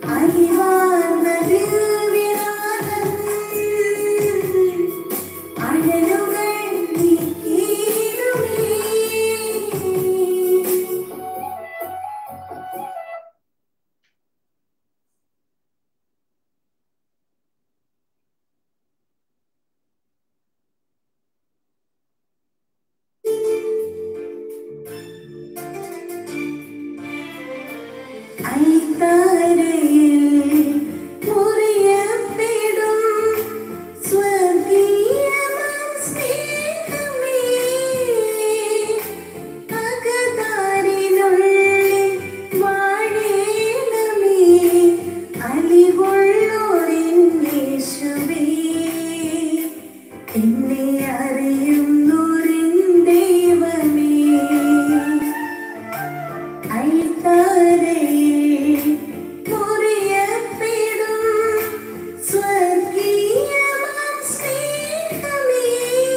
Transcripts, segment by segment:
അറിവാർന്ന ദിവ്യനാഥൻ അഴലുകൾ നീക്കിയിടുമേ അൽത്താരയിൽ മുറിയപ്പെടും സ്വർഗീയമാം സ്നേഹമേ. അകതാരിനുള്ളിൽ വാഴേണമേ. അലിവുള്ളോരിൻ യേശുവേ. എന്നെ അറിയുന്നോരിൻ ദൈവമേ അൽത്താരയിൽ മുറിയപ്പെടും സ്വർഗീയമാം സ്നേഹമേ.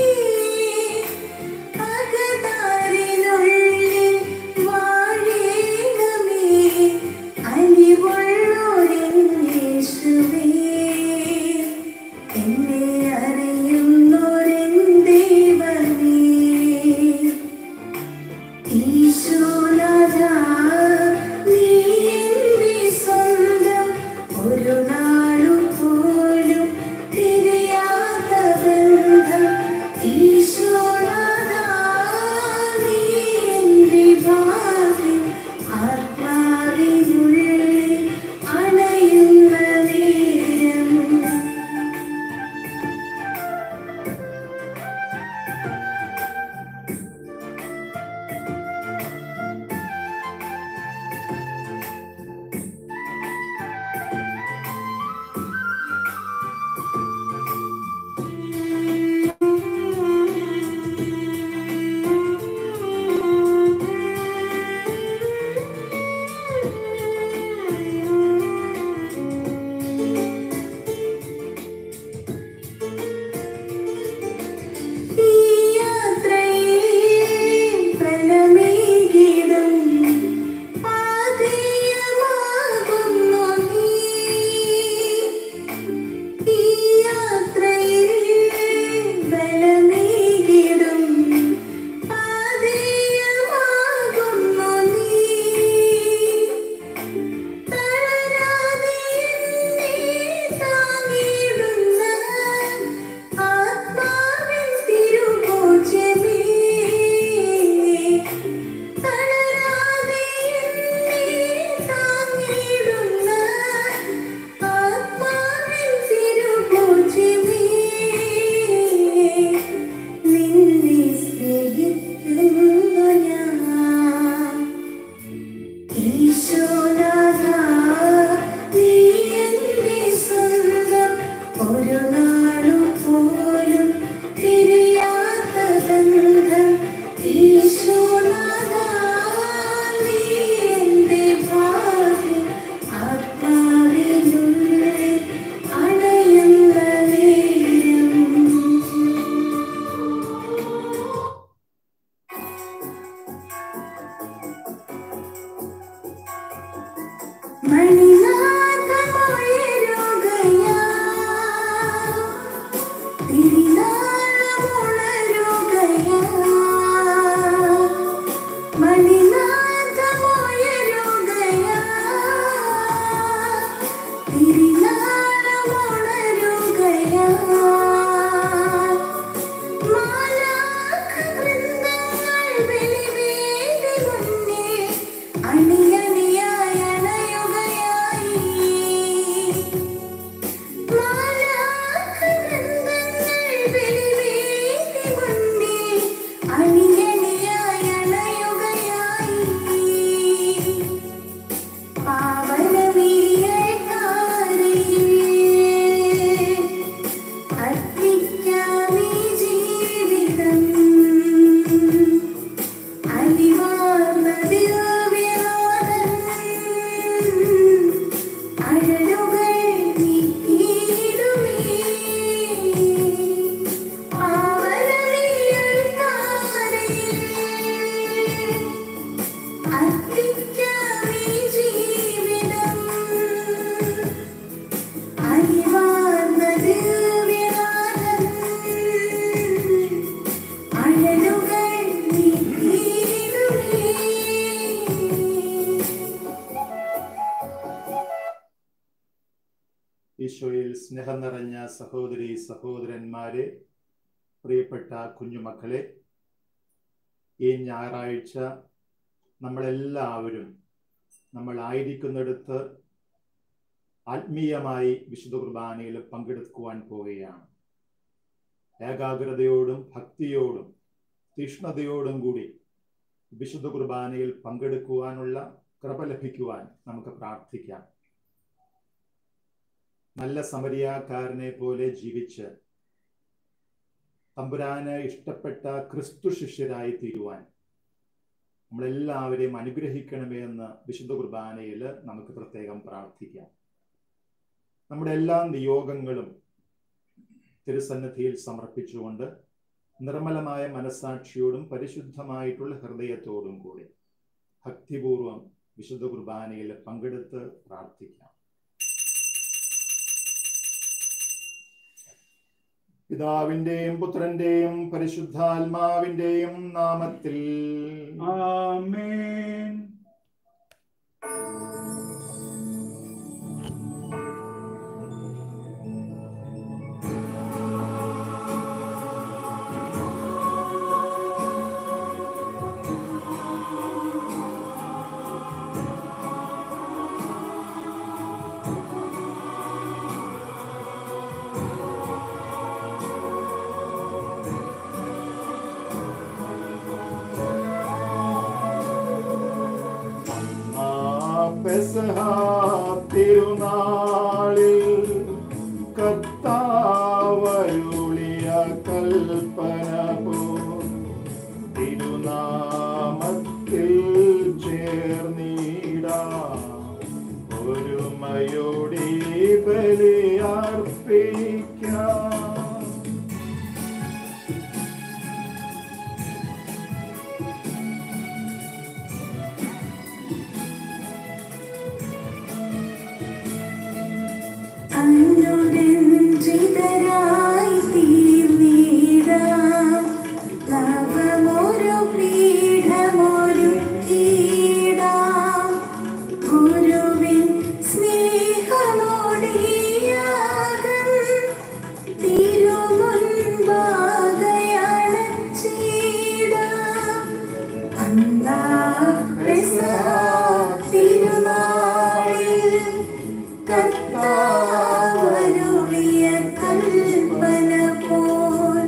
അകതാരിനുള്ളിൽ വാഴേണമേ. അലിവുള്ളോരിൻ യേശുവേ. എന്നെ അറിയുന്നോരിൻ ദൈവമേ ഈശോനാഥാ, നീ എന്റെ സ്വന്തം. ഒരു നാളും പോലും തിരിയാത്ത ബന്ധം. ഈശോനാഥാ, നീ എന്റെ ഭാഗ്യം. ആത്മാവിനുള്ളിൽ അണയുന്ന നേരം ഈ യാത്രയിൽ ഫലമേകിടും പാതയമാകുന്നു നീ. ഈ യാത്രയിൽ ഫലമേകിടും പാതയമാകുന്നു നീ. തളരാതെ എന്നെ താങ്ങിടുന്ന ആത്മാവിൻ തിരുഭോജ്യമേ. തളരാതെ എന്നെ താങ്ങിടുന്ന ആത്മാവിൻ തിരുഭോജ്യമേ. നിന്നെ സ്നേഹിക്കുന്നു ഞാൻ ഈശോനാഥാ, നീ എന്റെ സ്വന്തം. ഒരു നാളും പോലും തിരിയാത്ത ബന്ധം. ഈശോനാഥാ, നീ എന്റെ ഭാഗ്യം. ആത്മാവിനുള്ളിൽ അണയുന്ന നേരം മണിനാഥമുയരുകയാ, തിരുനാളമുണരുകയാ. മണിനാഥമുയരുകയാ, തിരുനാളമുണരുകയാ. മാലാഖവൃന്ദങ്ങൾ ബലിവേദി മുന്നിൽ അണിയണിയായി അണയുകയായി. മാലാഖവൃന്ദങ്ങൾ ബലിവേദി മുന്നിൽ അണിയണിയായി അണയുകയായി. പാവനവിളിയേക്കാരെ ഈശോയിൽ സ്നേഹം നിറഞ്ഞ സഹോദരി സഹോദരന്മാരെ പ്രിയപ്പെട്ട കുഞ്ഞുമക്കളെ ഈ ഞായറാഴ്ച നമ്മളെല്ലാവരും നമ്മൾ ആയിരിക്കുന്നിടത്ത് ആത്മീയമായി വിശുദ്ധ കുർബാനയിൽ പങ്കെടുക്കുവാൻ പോവുകയാണ് ഏകാഗ്രതയോടും ഭക്തിയോടും തീഷ്ണതയോടും കൂടി വിശുദ്ധ കുർബാനയിൽ പങ്കെടുക്കുവാനുള്ള കൃപ ലഭിക്കുവാൻ നമുക്ക് പ്രാർത്ഥിക്കാം നല്ല സമരിയാക്കാരനെ പോലെ ജീവിച്ച് തമ്പുരാന് ഇഷ്ടപ്പെട്ട ക്രിസ്തു ശിഷ്യരായി തീരുവാൻ നമ്മളെല്ലാവരെയും അനുഗ്രഹിക്കണമേ എന്ന് വിശുദ്ധ കുർബാനയിൽ നമുക്ക് പ്രത്യേകം പ്രാർത്ഥിക്കാം നമ്മുടെ എല്ലാ നിയോഗങ്ങളും തിരുസന്നിധിയിൽ സമർപ്പിച്ചുകൊണ്ട് നിർമ്മലമായ മനസാക്ഷിയോടും പരിശുദ്ധമായിട്ടുള്ള ഹൃദയത്തോടും കൂടി ഭക്തിപൂർവം വിശുദ്ധ കുർബാനയിൽ പങ്കെടുത്ത് പ്രാർത്ഥിക്കാം പിതാവിന്റെയും പുത്രന്റെയും പരിശുദ്ധാത്മാവിന്റെയും നാമത്തിൽ ആമേൻ ആ പെസഹ തിരുനാളിൽ കർത്താവരുളിയ കൽപ്പന പോ തിരുനാമത്തിൽ ചേർന്നിടാം ഒരുമയോടെ ബലിയർപ്പിക്കാം അനുരഞ്ജിതരായി തീർന്നിടാം നവമൊരു പീഠമൊരു കീടാം ഗുരുവിൻ സ്നേഹമോടിയാകം തിരുമുൻപാകയാണ് ചീടാം അന്നാ പെസഹ തിരുനാളിൽ കർത്താവരുളിയ കൽപ്പന പോൽ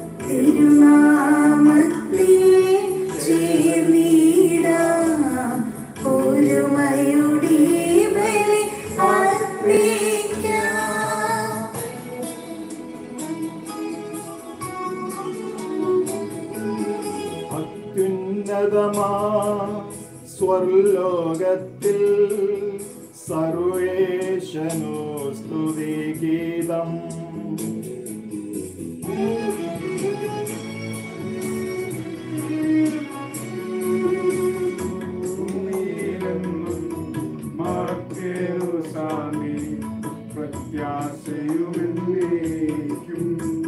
തിരുനാമത്തിൽ ചേർന്നിടാം ഒരുമയുടെ ബലി അർപ്പിക്കാം അത്യുന്നതമാ സ്വർലോകത്തിൽ സർവേശനു സ്തുതിഗീതം മറക്കേറു സ്വാമി പ്രത്യാശയുമെന്നേക്കും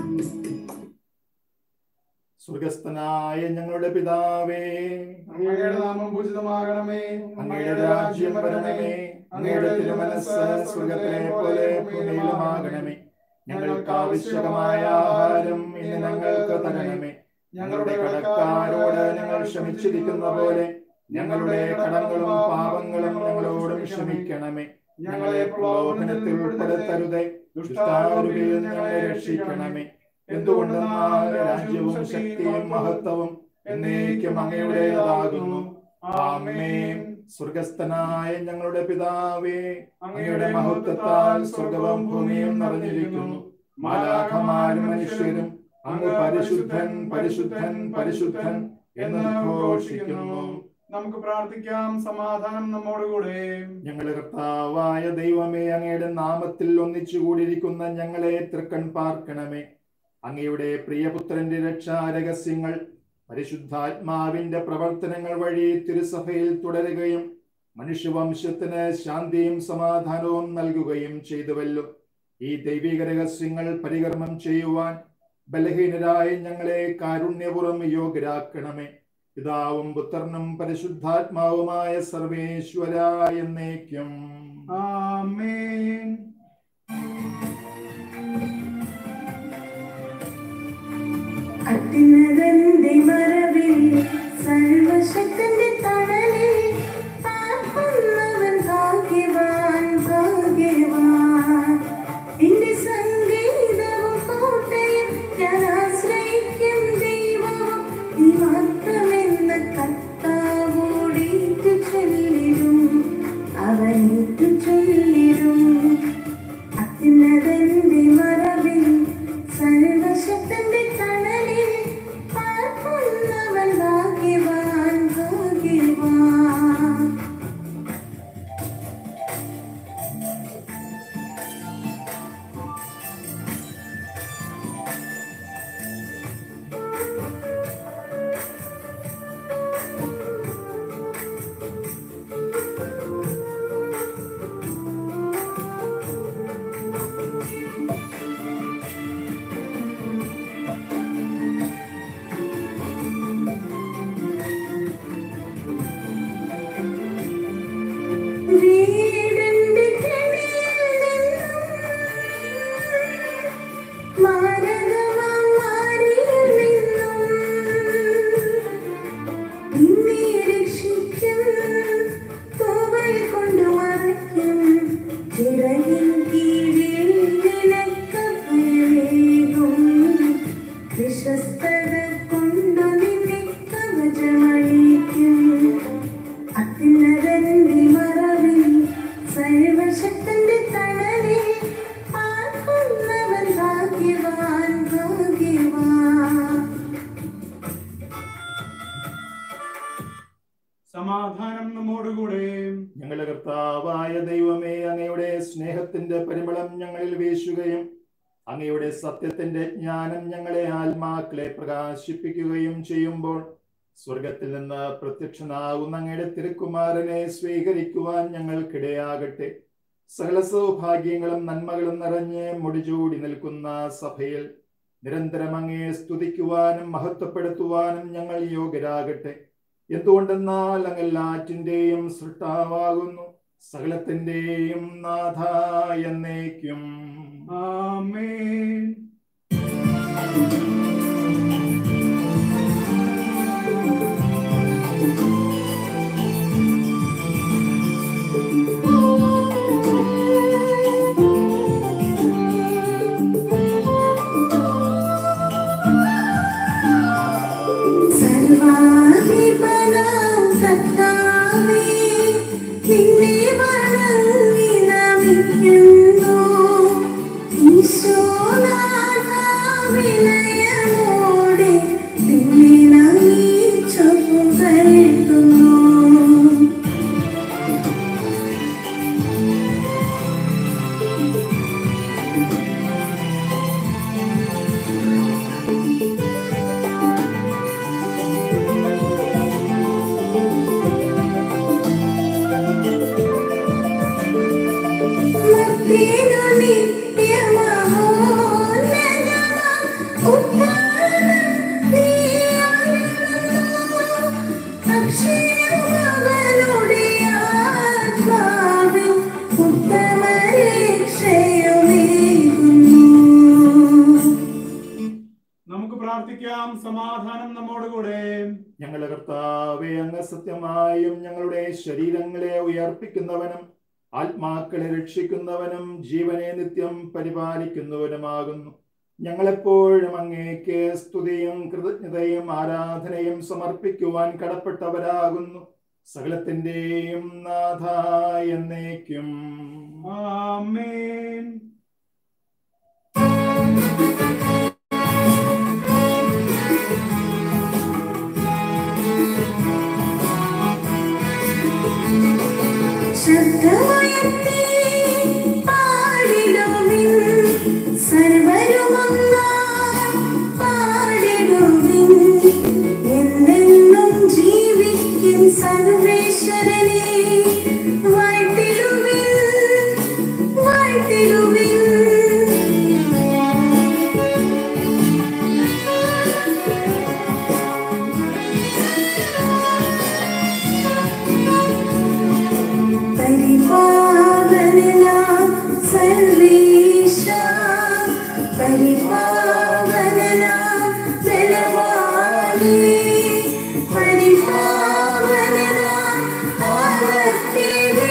സ്വർഗസ്ഥനായ ഞങ്ങളുടെ പിതാവേ അങ്ങയുടെ നാമം പൂജിതമാകണമേ അങ്ങയുടെ രാജ്യം വരണമേ അങ്ങയുടെ തിരുമനസ് സ്വർഗത്തിലെ പോലെ ഭൂമിയിലുമാകണമേ ഞങ്ങൾക്ക് ആവശ്യകമായ ആഹാരം ഇന്ന് ഞങ്ങൾക്ക് തരണമേ ഞങ്ങളുടെ കടക്കാരോട് ഞങ്ങൾ ക്ഷമിച്ചിരിക്കുന്ന പോലെ ഞങ്ങളുടെ കടങ്ങളും പാപങ്ങളും ഞങ്ങളോടും ക്ഷമിക്കണമേ ഞങ്ങളെ പ്രലോഭനത്തിൽ ഉൾപ്പെടുത്തരുതേ ദുഷ്ടാരൂപിയിൽ ഞങ്ങളെ രക്ഷിക്കണമേ എന്തുകൊണ്ടെന്നാൽ രാജ്യവും ശക്തിയും മഹത്വവും എന്നേക്കും അങ്ങയുടേതാകുന്നു ആമേൻ സ്വർഗസ്ഥനായ ഞങ്ങളുടെ പിതാവേ അങ്ങയുടെ മഹത്വത്താൽ സ്വർഗവും ഭൂമിയും നിറഞ്ഞിരിക്കുന്നു മാലാഖമാരും മനുഷ്യരും അങ്ങ് പരിശുദ്ധൻ പരിശുദ്ധൻ പരിശുദ്ധൻ എന്ന് ഘോഷിക്കുന്നു നമുക്ക് പ്രാർത്ഥിക്കാം സമാധാനം നമ്മോടുകൂടെ ഞങ്ങളുടെ കർത്താവായ ദൈവമേ അങ്ങയുടെ നാമത്തിൽ ഒന്നിച്ചു കൂടിയിരിക്കുന്ന ഞങ്ങളെ തൃക്കൺ പാർക്കണമേ അങ്ങയുടെ പ്രിയപുത്രന്റെ രക്ഷാരഹസ്യങ്ങൾ പരിശുദ്ധാത്മാവിന്റെ പ്രവർത്തനങ്ങൾ വഴി തിരുസഭയിൽ തുടരുകയും മനുഷ്യവംശത്തിന് ശാന്തിയും സമാധാനവും നൽകുകയും ചെയ്തുവല്ലോ ഈ ദൈവിക രഹസ്യങ്ങൾ പരികർമ്മം ചെയ്യുവാൻ ബലഹീനരായ ഞങ്ങളെ കാരുണ്യപൂർവ്വം യോഗ്യരാക്കണമേ പിതാവും പുത്രനും പരിശുദ്ധാത്മാവുമായ സർവേശ്വര എന്നേക്കും ആമേൻ മാരകമാം മാറിയിൽ നിന്നും നിന്നെ രക്ഷിക്കും തൂവൽ കൊണ്ട് മറയ്ക്കും ചിറകിൻ കീഴിൽ നിനക്ക് ഭയമേകും വിശ്വസ്തത കൊണ്ടു നിന്നെ കവചമണിക്കും അത്യുന്നതന്റെ മറവിൽ സർവശക്തന്റെ തണലിൽ പാർക്കുന്നവൻ ഭാഗ്യവാൻ ഭാഗ്യവാൻ സമാധാനം നമ്മോടുകൂടെ ഞങ്ങളുടെ കർത്താവായ ദൈവമേ അങ്ങയുടെ സ്നേഹത്തിന്റെ പരിമളം ഞങ്ങളിൽ വീശുകയും അങ്ങയുടെ സത്യത്തിന്റെ ജ്ഞാനം ഞങ്ങളെ ആത്മാക്കളെ പ്രകാശിപ്പിക്കുകയും ചെയ്യുമ്പോൾ സ്വർഗത്തിൽ നിന്ന് പ്രത്യക്ഷനാകുന്ന അങ്ങയുടെ തിരുക്കുമാരനെ സ്വീകരിക്കുവാൻ ഞങ്ങൾക്കിടയാകട്ടെ സകല സൗഭാഗ്യങ്ങളും നന്മകളും നിറഞ്ഞ് മുടിചൂടി നിൽക്കുന്ന സഭയിൽ നിരന്തരം അങ്ങയെ സ്തുതിക്കുവാനും മഹത്വപ്പെടുത്തുവാനും ഞങ്ങൾ യോഗ്യരാകട്ടെ എന്തുകൊണ്ടെന്നാൽ അങ്ങ് എല്ലാറ്റിന്റെയും സൃഷ്ടാവാകുന്നു സകലത്തിന്റെയും നാഥ എന്നേക്കും ആമേൻ സർവാധിപനാം കർത്താവേ, നിന്നെ വണങ്ങി നമിക്കുന്നു. ഈശോനാഥാ വിനയമോടെ നിന്നെ നമിച്ചു പുകഴ്ത്തുന്നു. മർത്യനു നിത്യമഹോന്നതമാം ഉദ്ധാനം നീയായിരുന്നു. അക്ഷയമവനുടെ ആത്മാവിൽ ഉത്തമരക്ഷയുമേകുന്നു. നമുക്ക് പ്രാർത്ഥിക്കാം സമാധാനം നമ്മോടുകൂടെ ഞങ്ങളുടെ കർത്താവെ അങ്ങ് സത്യമായും ഞങ്ങളുടെ ശരീരങ്ങളെ ഉയർപ്പിക്കുന്നവനും ആത്മാക്കളെ രക്ഷിക്കുന്നവനും ജീവനെ നിത്യം പരിപാലിക്കുന്നവനുമാകുന്നു ഞങ്ങളെപ്പോഴും അങ്ങേക്ക് സ്തുതിയും കൃതജ്ഞതയും ആരാധനയും സമർപ്പിക്കുവാൻ കടപ്പെട്ടവരാകുന്നു സകലത്തിന്റെയും നാഥ എന്നേക്കും ആമേൻ ശബ്ദമുയർത്തി പാടിടുവിൻ സർവരുമൊന്നായി പാടിടുവിൻ എന്നെന്നും ജീവിക്കും സർവേശ്വരനെ വാഴ്ത്തിടുവിൻ വാഴ്ത്തിടുവിൻ പരിപാവനനാം സർവേശ പരിപാവനനാം ബലവാനേ പരിപാവനനാം ആവർത്തിടേ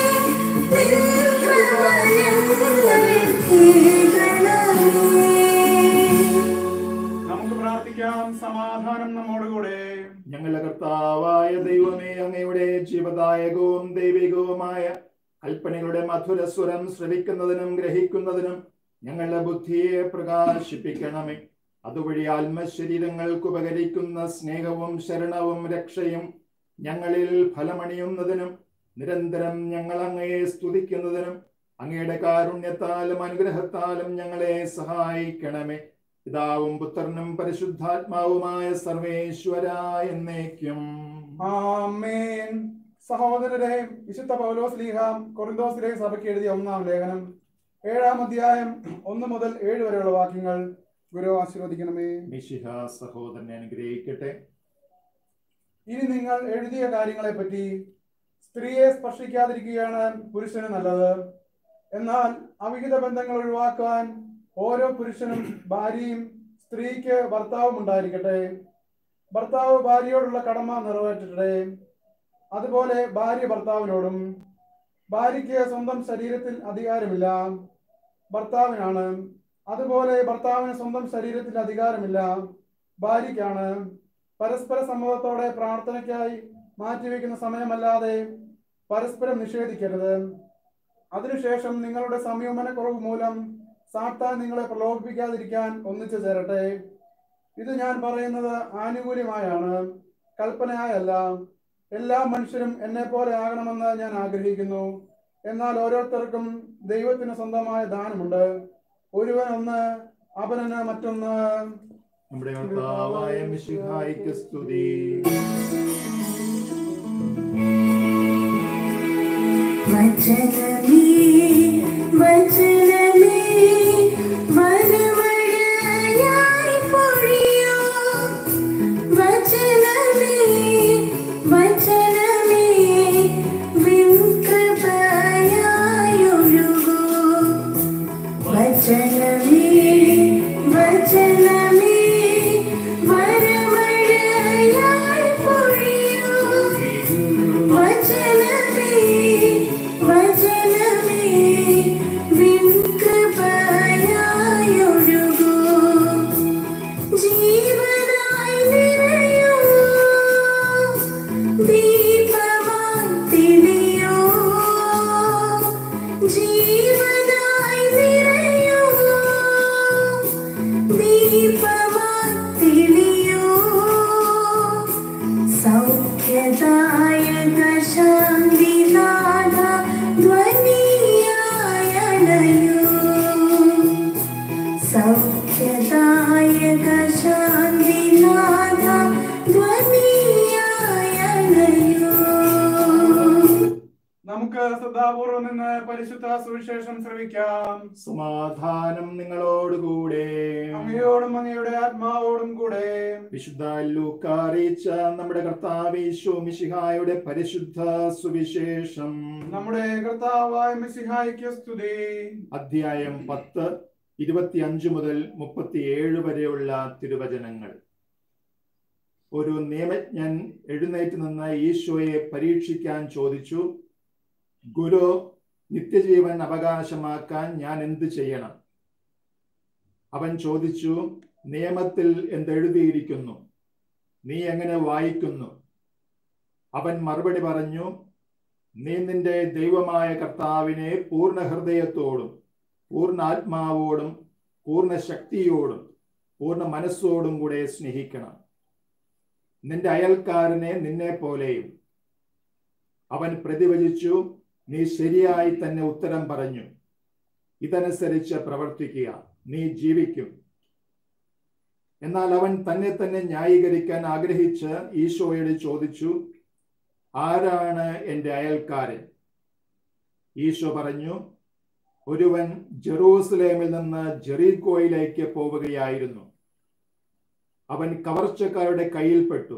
നമുക്ക് പ്രാർത്ഥിക്കാം സമാധാനം നമ്മോടുകൂടെ ഞങ്ങളുടെ കർത്താവായ ദൈവമേ അങ്ങയുടെ ജീവദായകവും ദൈവികവുമായ കൽപ്പനകളുടെ മധുരസ്വരം ശ്രവിക്കുന്നതിനും ഗ്രഹിക്കുന്നതിനും ഞങ്ങളുടെ ബുദ്ധിയെ പ്രകാശിപ്പിക്കണമേ അതുവഴി ആത്മശരീരങ്ങൾക്ക് ഉപകരിക്കുന്ന സ്നേഹവും ശരണവും രക്ഷയും ഞങ്ങളിൽ ഫലമണിയുന്നതിനും നിരന്തരം ഞങ്ങൾ അങ്ങയെ സ്തുതിക്കുന്നതിനും അങ്ങയുടെ കാരുണ്യത്താലും അനുഗ്രഹത്താലും ഞങ്ങളെ സഹായിക്കണമേ പിതാവും പുത്രനും പരിശുദ്ധാത്മാവുമായ സർവേശ്വര എന്നേക്കും ആമേൻ സഹോദരരെ വിശുദ്ധ പൗലോസ് ലീഹ കൊറിന്തോസിലെ സഭയ്ക്ക് എഴുതിയ ഒന്നാം ലേഖനം ഏഴാം അധ്യായം ഒന്ന് മുതൽ ഏഴ് വരെയുള്ള വാക്യങ്ങൾ ഗുരു ആശീർവദിക്കണമേ മിശിഹ സഹോദരനെ അനുഗ്രഹിക്കട്ടെ ഇനി നിങ്ങൾ എഴുതിയ കാര്യങ്ങളെ പറ്റി സ്ത്രീയെ സ്പർശിക്കാതിരിക്കുകയാണ് പുരുഷന് നല്ലത് എന്നാൽ അവിഹിത ബന്ധങ്ങൾ ഒഴിവാക്കാൻ ഓരോ പുരുഷനും ഭാര്യയും സ്ത്രീക്ക് ഭർത്താവും ഉണ്ടായിരിക്കട്ടെ ഭർത്താവ് ഭാര്യയോടുള്ള കടമ നിറവേറ്റട്ടെ അതുപോലെ ഭാര്യ ഭർത്താവിനോടും ഭാര്യയ്ക്ക് സ്വന്തം ശരീരത്തിൽ അധികാരമില്ല ഭർത്താവിനാണ് അതുപോലെ ഭർത്താവിന് സ്വന്തം ശരീരത്തിൽ അധികാരമില്ല ഭാര്യയ്ക്കാണ് പരസ്പര സമ്മതത്തോടെ പ്രാർത്ഥനയ്ക്കായി മാറ്റിവെക്കുന്ന സമയമല്ലാതെ പരസ്പരം നിഷേധിക്കരുത് അതിനുശേഷം നിങ്ങളുടെ സംയമനക്കുറവ് മൂലം സാത്താൻ നിങ്ങളെ പ്രലോഭിപ്പിക്കാതിരിക്കാൻ ഒന്നിച്ചു ചേരട്ടെ ഇത് ഞാൻ പറയുന്നത് ആനുകൂല്യമായാണ് കൽപ്പനയായല്ല എല്ലാ മനുഷ്യരും എന്നെ പോലെ ആകണമെന്ന് ഞാൻ ആഗ്രഹിക്കുന്നു എന്നാൽ ഓരോരുത്തർക്കും ദൈവത്തിന് സ്വന്തമായ ദാനമുണ്ട് ഒരുവൻ ഒന്ന് അപരന് മറ്റൊന്ന് നമ്മുടെ കർത്താവായ മിശിഹായിക്ക് സ്തുതി വചനമേ വചനമേ വരമഴയായി പൊഴിയൂ വചനമേ വചനമേ വിൻകൃപയായി ഒഴുകൂ വചനമേ വചനമേ വരമഴയായി പൊഴിയൂ വചനമേ വചനമേ വിൻകൃപയായി ഒഴുകൂ ജീവനായി നിറയൂ ദീപമായി തെളിയൂ ജീവനായി നിറയൂ ദീപമായി തെളിയൂ സൗഖ്യദായക ശാന്തിനാഥ ധ്വനിയായണയൂ സൗഖ്യദായക ശാന്തിനാഥ ധ്വനിയായണയൂ നമുക്ക് ശ്രദ്ധാപൂർവം നിന്ന് പരിശുദ്ധ സുവിശേഷം ശ്രവിക്കാം സമാധാനം നിങ്ങളോടുകൂടെ അങ്ങയോടും അങ്ങയുടെ ആത്മാവോടും കൂടെ വിശുദ്ധ ലൂക്ക അറിയിച്ച നമ്മുടെ കർത്താവേശു മിശിഹായുടെ പരിശുദ്ധ സുവിശേഷം നമ്മുടെ കർത്താവായ മിശിഹായിക്ക് സ്തുതി അധ്യായം പത്ത് ഇരുപത്തിയഞ്ച് മുതൽ മുപ്പത്തിയേഴ് വരെയുള്ള തിരുവചനങ്ങൾ ഒരു നിയമജ്ഞൻ എഴുന്നേറ്റ് നിന്ന് ഈശോയെ പരീക്ഷിക്കാൻ ചോദിച്ചു ഗുരു നിത്യജീവൻ അവകാശമാക്കാൻ ഞാൻ എന്ത് ചെയ്യണം അവൻ ചോദിച്ചു നിയമത്തിൽ എന്തെഴുതിയിരിക്കുന്നു നീ എങ്ങനെ വായിക്കുന്നു അവൻ മറുപടി പറഞ്ഞു നീ നിന്റെ ദൈവമായ കർത്താവിനെ പൂർണ്ണ ഹൃദയത്തോടും പൂർണ്ണ ആത്മാവോടും പൂർണ്ണ ശക്തിയോടും പൂർണ്ണ മനസ്സോടും കൂടെ സ്നേഹിക്കണം നിന്റെ അയൽക്കാരനെ നിന്നെ പോലെയും അവൻ പ്രതിവചിച്ചു നീ ശരിയായി തന്നെ ഉത്തരം പറഞ്ഞു ഇതനുസരിച്ച് പ്രവർത്തിക്കുക നീ ജീവിക്കും എന്നാൽ അവൻ തന്നെ തന്നെ ന്യായീകരിക്കാൻ ആഗ്രഹിച്ച് ഈശോയോട് ചോദിച്ചു ആരാണ് എൻ്റെ അയൽക്കാരൻ ഈശോ പറഞ്ഞു ഒരുവൻ ജെറൂസലേമിൽ നിന്ന് ജെറീക്കോയിലേക്ക് പോവുകയായിരുന്നു അവൻ കവർച്ചക്കാരുടെ കയ്യിൽപ്പെട്ടു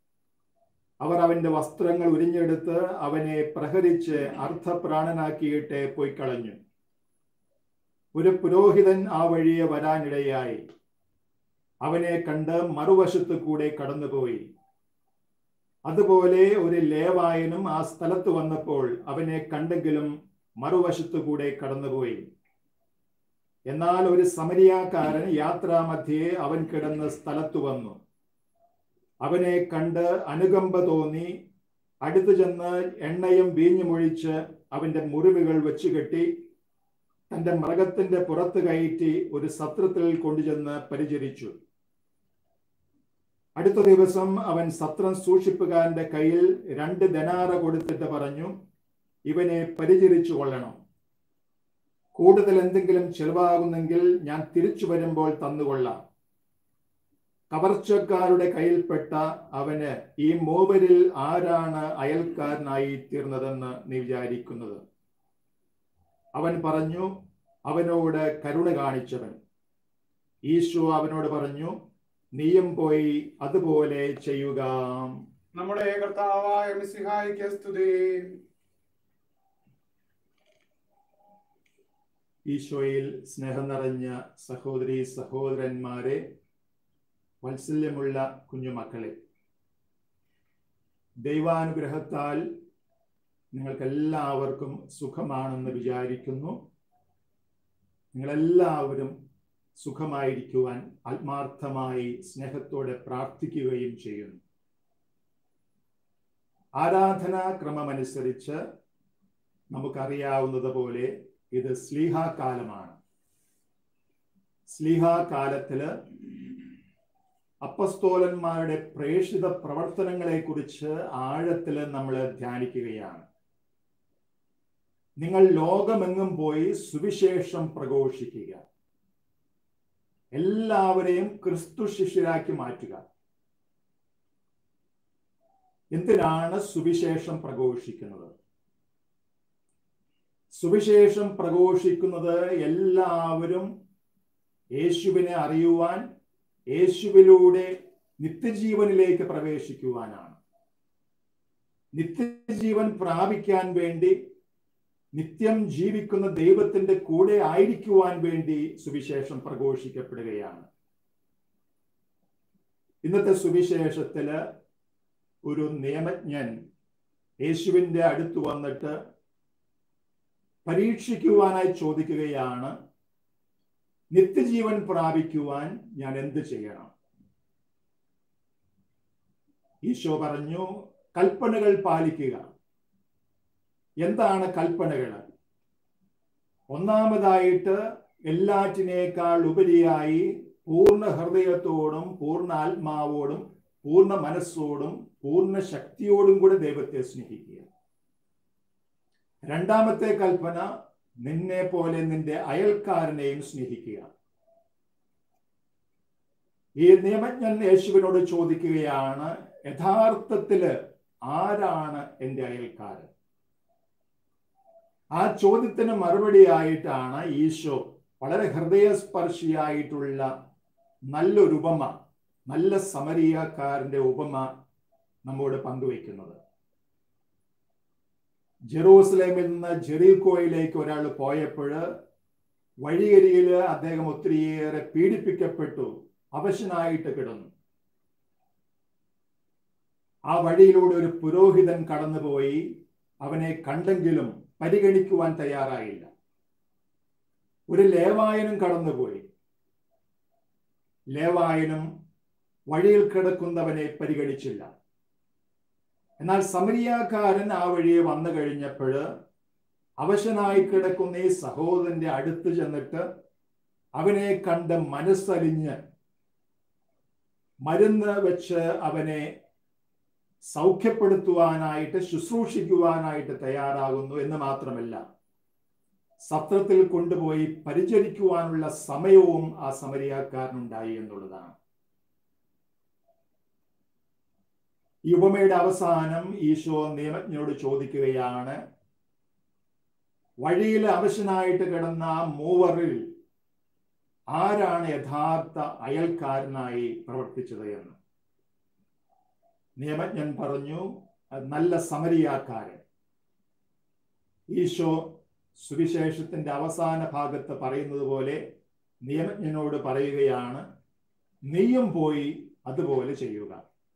അവർ അവന്റെ വസ്ത്രങ്ങൾ ഉരിഞ്ഞെടുത്ത് അവനെ പ്രഹരിച്ച് അർദ്ധപ്രാണനാക്കിയിട്ട് പോയി കളഞ്ഞു ഒരു പുരോഹിതൻ ആ വഴിയെ വരാനിടയായി അവനെ കണ്ട് മറുവശത്ത് കൂടെ കടന്നുപോയി അതുപോലെ ഒരു ലേവായനും ആ സ്ഥലത്ത് വന്നപ്പോൾ അവനെ കണ്ടെങ്കിലും മറുവശത്തു കൂടെ കടന്നുപോയി എന്നാൽ ഒരു സമരിയാക്കാരൻ യാത്രാമധ്യേ അവൻ കിടന്ന സ്ഥലത്തു വന്നു അവനെ കണ്ട് അനുകമ്പ തോന്നി അടുത്തു ചെന്ന് എണ്ണയും വീഞ്ഞുമൊഴിച്ച് അവന്റെ മുറിവുകൾ വെച്ച് കെട്ടി തന്റെ മൃഗത്തിന്റെ പുറത്ത് കയറ്റി ഒരു സത്രത്തിൽ കൊണ്ടുചെന്ന് പരിചരിച്ചു അടുത്ത ദിവസം അവൻ സത്രം സൂക്ഷിപ്പുകാരന്റെ കയ്യിൽ രണ്ട് ദനാറ കൊടുത്തിട്ട് പറഞ്ഞു ഇവനെ പരിചരിച്ചു കൊള്ളണം കൂടുതൽ എന്തെങ്കിലും ചെലവാകുന്നെങ്കിൽ ഞാൻ തിരിച്ചു വരുമ്പോൾ തന്നുകൊള്ളാം കവർച്ചക്കാരുടെ കയ്യിൽപ്പെട്ട അവന് ഈ മൂവരിൽ ആരാണ് അയൽക്കാരനായി തീർന്നതെന്ന് നീ വിചാരിക്കുന്നത് അവൻ പറഞ്ഞു അവനോട് കരുണ കാണിച്ചവൻ ഈശോ അവനോട് പറഞ്ഞു നീയും പോയി അതുപോലെ ചെയ്യുക നമ്മുടെ കർത്താവായ മിശിഹായിക്ക് സ്തുതി ഈശോയിൽ സ്നേഹം നിറഞ്ഞ സഹോദരി സഹോദരന്മാരെ വാത്സല്യമുള്ള കുഞ്ഞുമക്കളെ ദൈവാനുഗ്രഹത്താൽ നിങ്ങൾക്കെല്ലാവർക്കും സുഖമാണെന്ന് വിചാരിക്കുന്നു നിങ്ങളെല്ലാവരും സുഖമായിരിക്കുവാൻ ആത്മാർത്ഥമായി സ്നേഹത്തോടെ പ്രാർത്ഥിക്കുകയും ചെയ്യുന്നു ആരാധനാക്രമമനുസരിച്ച് നമുക്കറിയാവുന്നതുപോലെ ഇത് സ്ലീഹാകാലമാണ് സ്ലീഹാകാലത്തില് അപ്പസ്തോലന്മാരുടെ പ്രേഷിത പ്രവർത്തനങ്ങളെ കുറിച്ച് ആഴത്തിൽ നമ്മൾ ധ്യാനിക്കുകയാണ് നിങ്ങൾ ലോകമെങ്ങും പോയി സുവിശേഷം പ്രഘോഷിക്കുക എല്ലാവരെയും ക്രിസ്തു ശിഷ്യരാക്കി മാറ്റുക എന്തിനാണ് സുവിശേഷം പ്രഘോഷിക്കുന്നത് സുവിശേഷം പ്രഘോഷിക്കുന്നത് എല്ലാവരും യേശുവിനെ അറിയുവാൻ യേശുവിലൂടെ നിത്യജീവനിലേക്ക് പ്രവേശിക്കുവാനാണ് നിത്യജീവൻ പ്രാപിക്കാൻ വേണ്ടി നിത്യം ജീവിക്കുന്ന ദൈവത്തിന്റെ കൂടെ ആയിരിക്കുവാൻ വേണ്ടി സുവിശേഷം പ്രഘോഷിക്കപ്പെടുകയാണ് ഇന്നത്തെ സുവിശേഷത്തില് ഒരു നിയമജ്ഞൻ യേശുവിന്റെ അടുത്ത് വന്നിട്ട് പരീക്ഷിക്കുവാനായി ചോദിക്കുകയാണ് നിത്യജീവൻ പ്രാപിക്കുവാൻ ഞാൻ എന്ത് ചെയ്യണം ഈശോ പറഞ്ഞു കൽപ്പനകൾ പാലിക്കുക എന്താണ് കൽപ്പനകൾ ഒന്നാമതായിട്ട് എല്ലാറ്റിനേക്കാൾ ഉപരിയായി പൂർണ്ണ ഹൃദയത്തോടും പൂർണ്ണ ആത്മാവോടും പൂർണ്ണ മനസ്സോടും പൂർണ്ണ ശക്തിയോടും കൂടെ ദൈവത്തെ സ്നേഹിക്കുക രണ്ടാമത്തെ കൽപ്പന നിന്നെ പോലെ നിന്റെ അയൽക്കാരനെയും സ്നേഹിക്കുക ഈ നിയമജ്ഞൻ യേശുവിനോട് ചോദിക്കുകയാണ് യഥാർത്ഥത്തില് ആരാണ് എൻ്റെ അയൽക്കാരൻ ആ ചോദ്യത്തിന് മറുപടിയായിട്ടാണ് ഈശോ വളരെ ഹൃദയസ്പർശിയായിട്ടുള്ള നല്ലൊരു ഉപമ നല്ല സമരിയക്കാരന്റെ ഉപമ നമ്മോട് പങ്കുവെക്കുന്നത് ജെറൂസലേമിൽ നിന്ന് ജെറീക്കോയിലേക്ക് ഒരാൾ പോയപ്പോൾ വഴിയരിയിൽ അദ്ദേഹം ഒത്തിരിയേറെ പീഡിപ്പിക്കപ്പെട്ടു അവശനായിട്ട് കിടന്നു ആ വഴിയിലൂടെ ഒരു പുരോഹിതൻ കടന്നുപോയി അവനെ കണ്ടെങ്കിലും പരിഗണിക്കുവാൻ തയ്യാറായില്ല ഒരു ലേവായനും കടന്നുപോയി ലേവായനും വഴിയിൽ കിടക്കുന്നവനെ പരിഗണിച്ചില്ല എന്നാൽ സമരിയാക്കാരൻ ആ വഴിയെ വന്നു കഴിഞ്ഞപ്പോൾ അവശനായി കിടക്കുന്ന ഈ സഹോദരന്റെ അടുത്ത് ചെന്നിട്ട് അവനെ കണ്ട് മനസ്സലിഞ്ഞ് മരുന്ന് വെച്ച് അവനെ സൗഖ്യപ്പെടുത്തുവാനായിട്ട് ശുശ്രൂഷിക്കുവാനായിട്ട് തയ്യാറാകുന്നു എന്ന് മാത്രമല്ല സത്രത്തിൽ കൊണ്ടുപോയി പരിചരിക്കുവാനുള്ള സമയവും ആ സമരിയാക്കാരനുണ്ടായി എന്നുള്ളതാണ് ഈ ഉപമയുടെ അവസാനം ഈശോ നിയമജ്ഞനോട് ചോദിക്കുകയാണ് വഴിയിൽ അവശനായിട്ട് കിടന്ന ആ മൂവറിൽ ആരാണ് യഥാർത്ഥ അയൽക്കാരനായി പ്രവർത്തിച്ചത് എന്ന് നിയമജ്ഞൻ പറഞ്ഞു നല്ല സമരിയാക്കാരൻ ഈശോ സുവിശേഷത്തിന്റെ അവസാന ഭാഗത്ത് പറയുന്നത് പോലെ നിയമജ്ഞനോട് പറയുകയാണ് നീയും പോയി അതുപോലെ ചെയ്യുക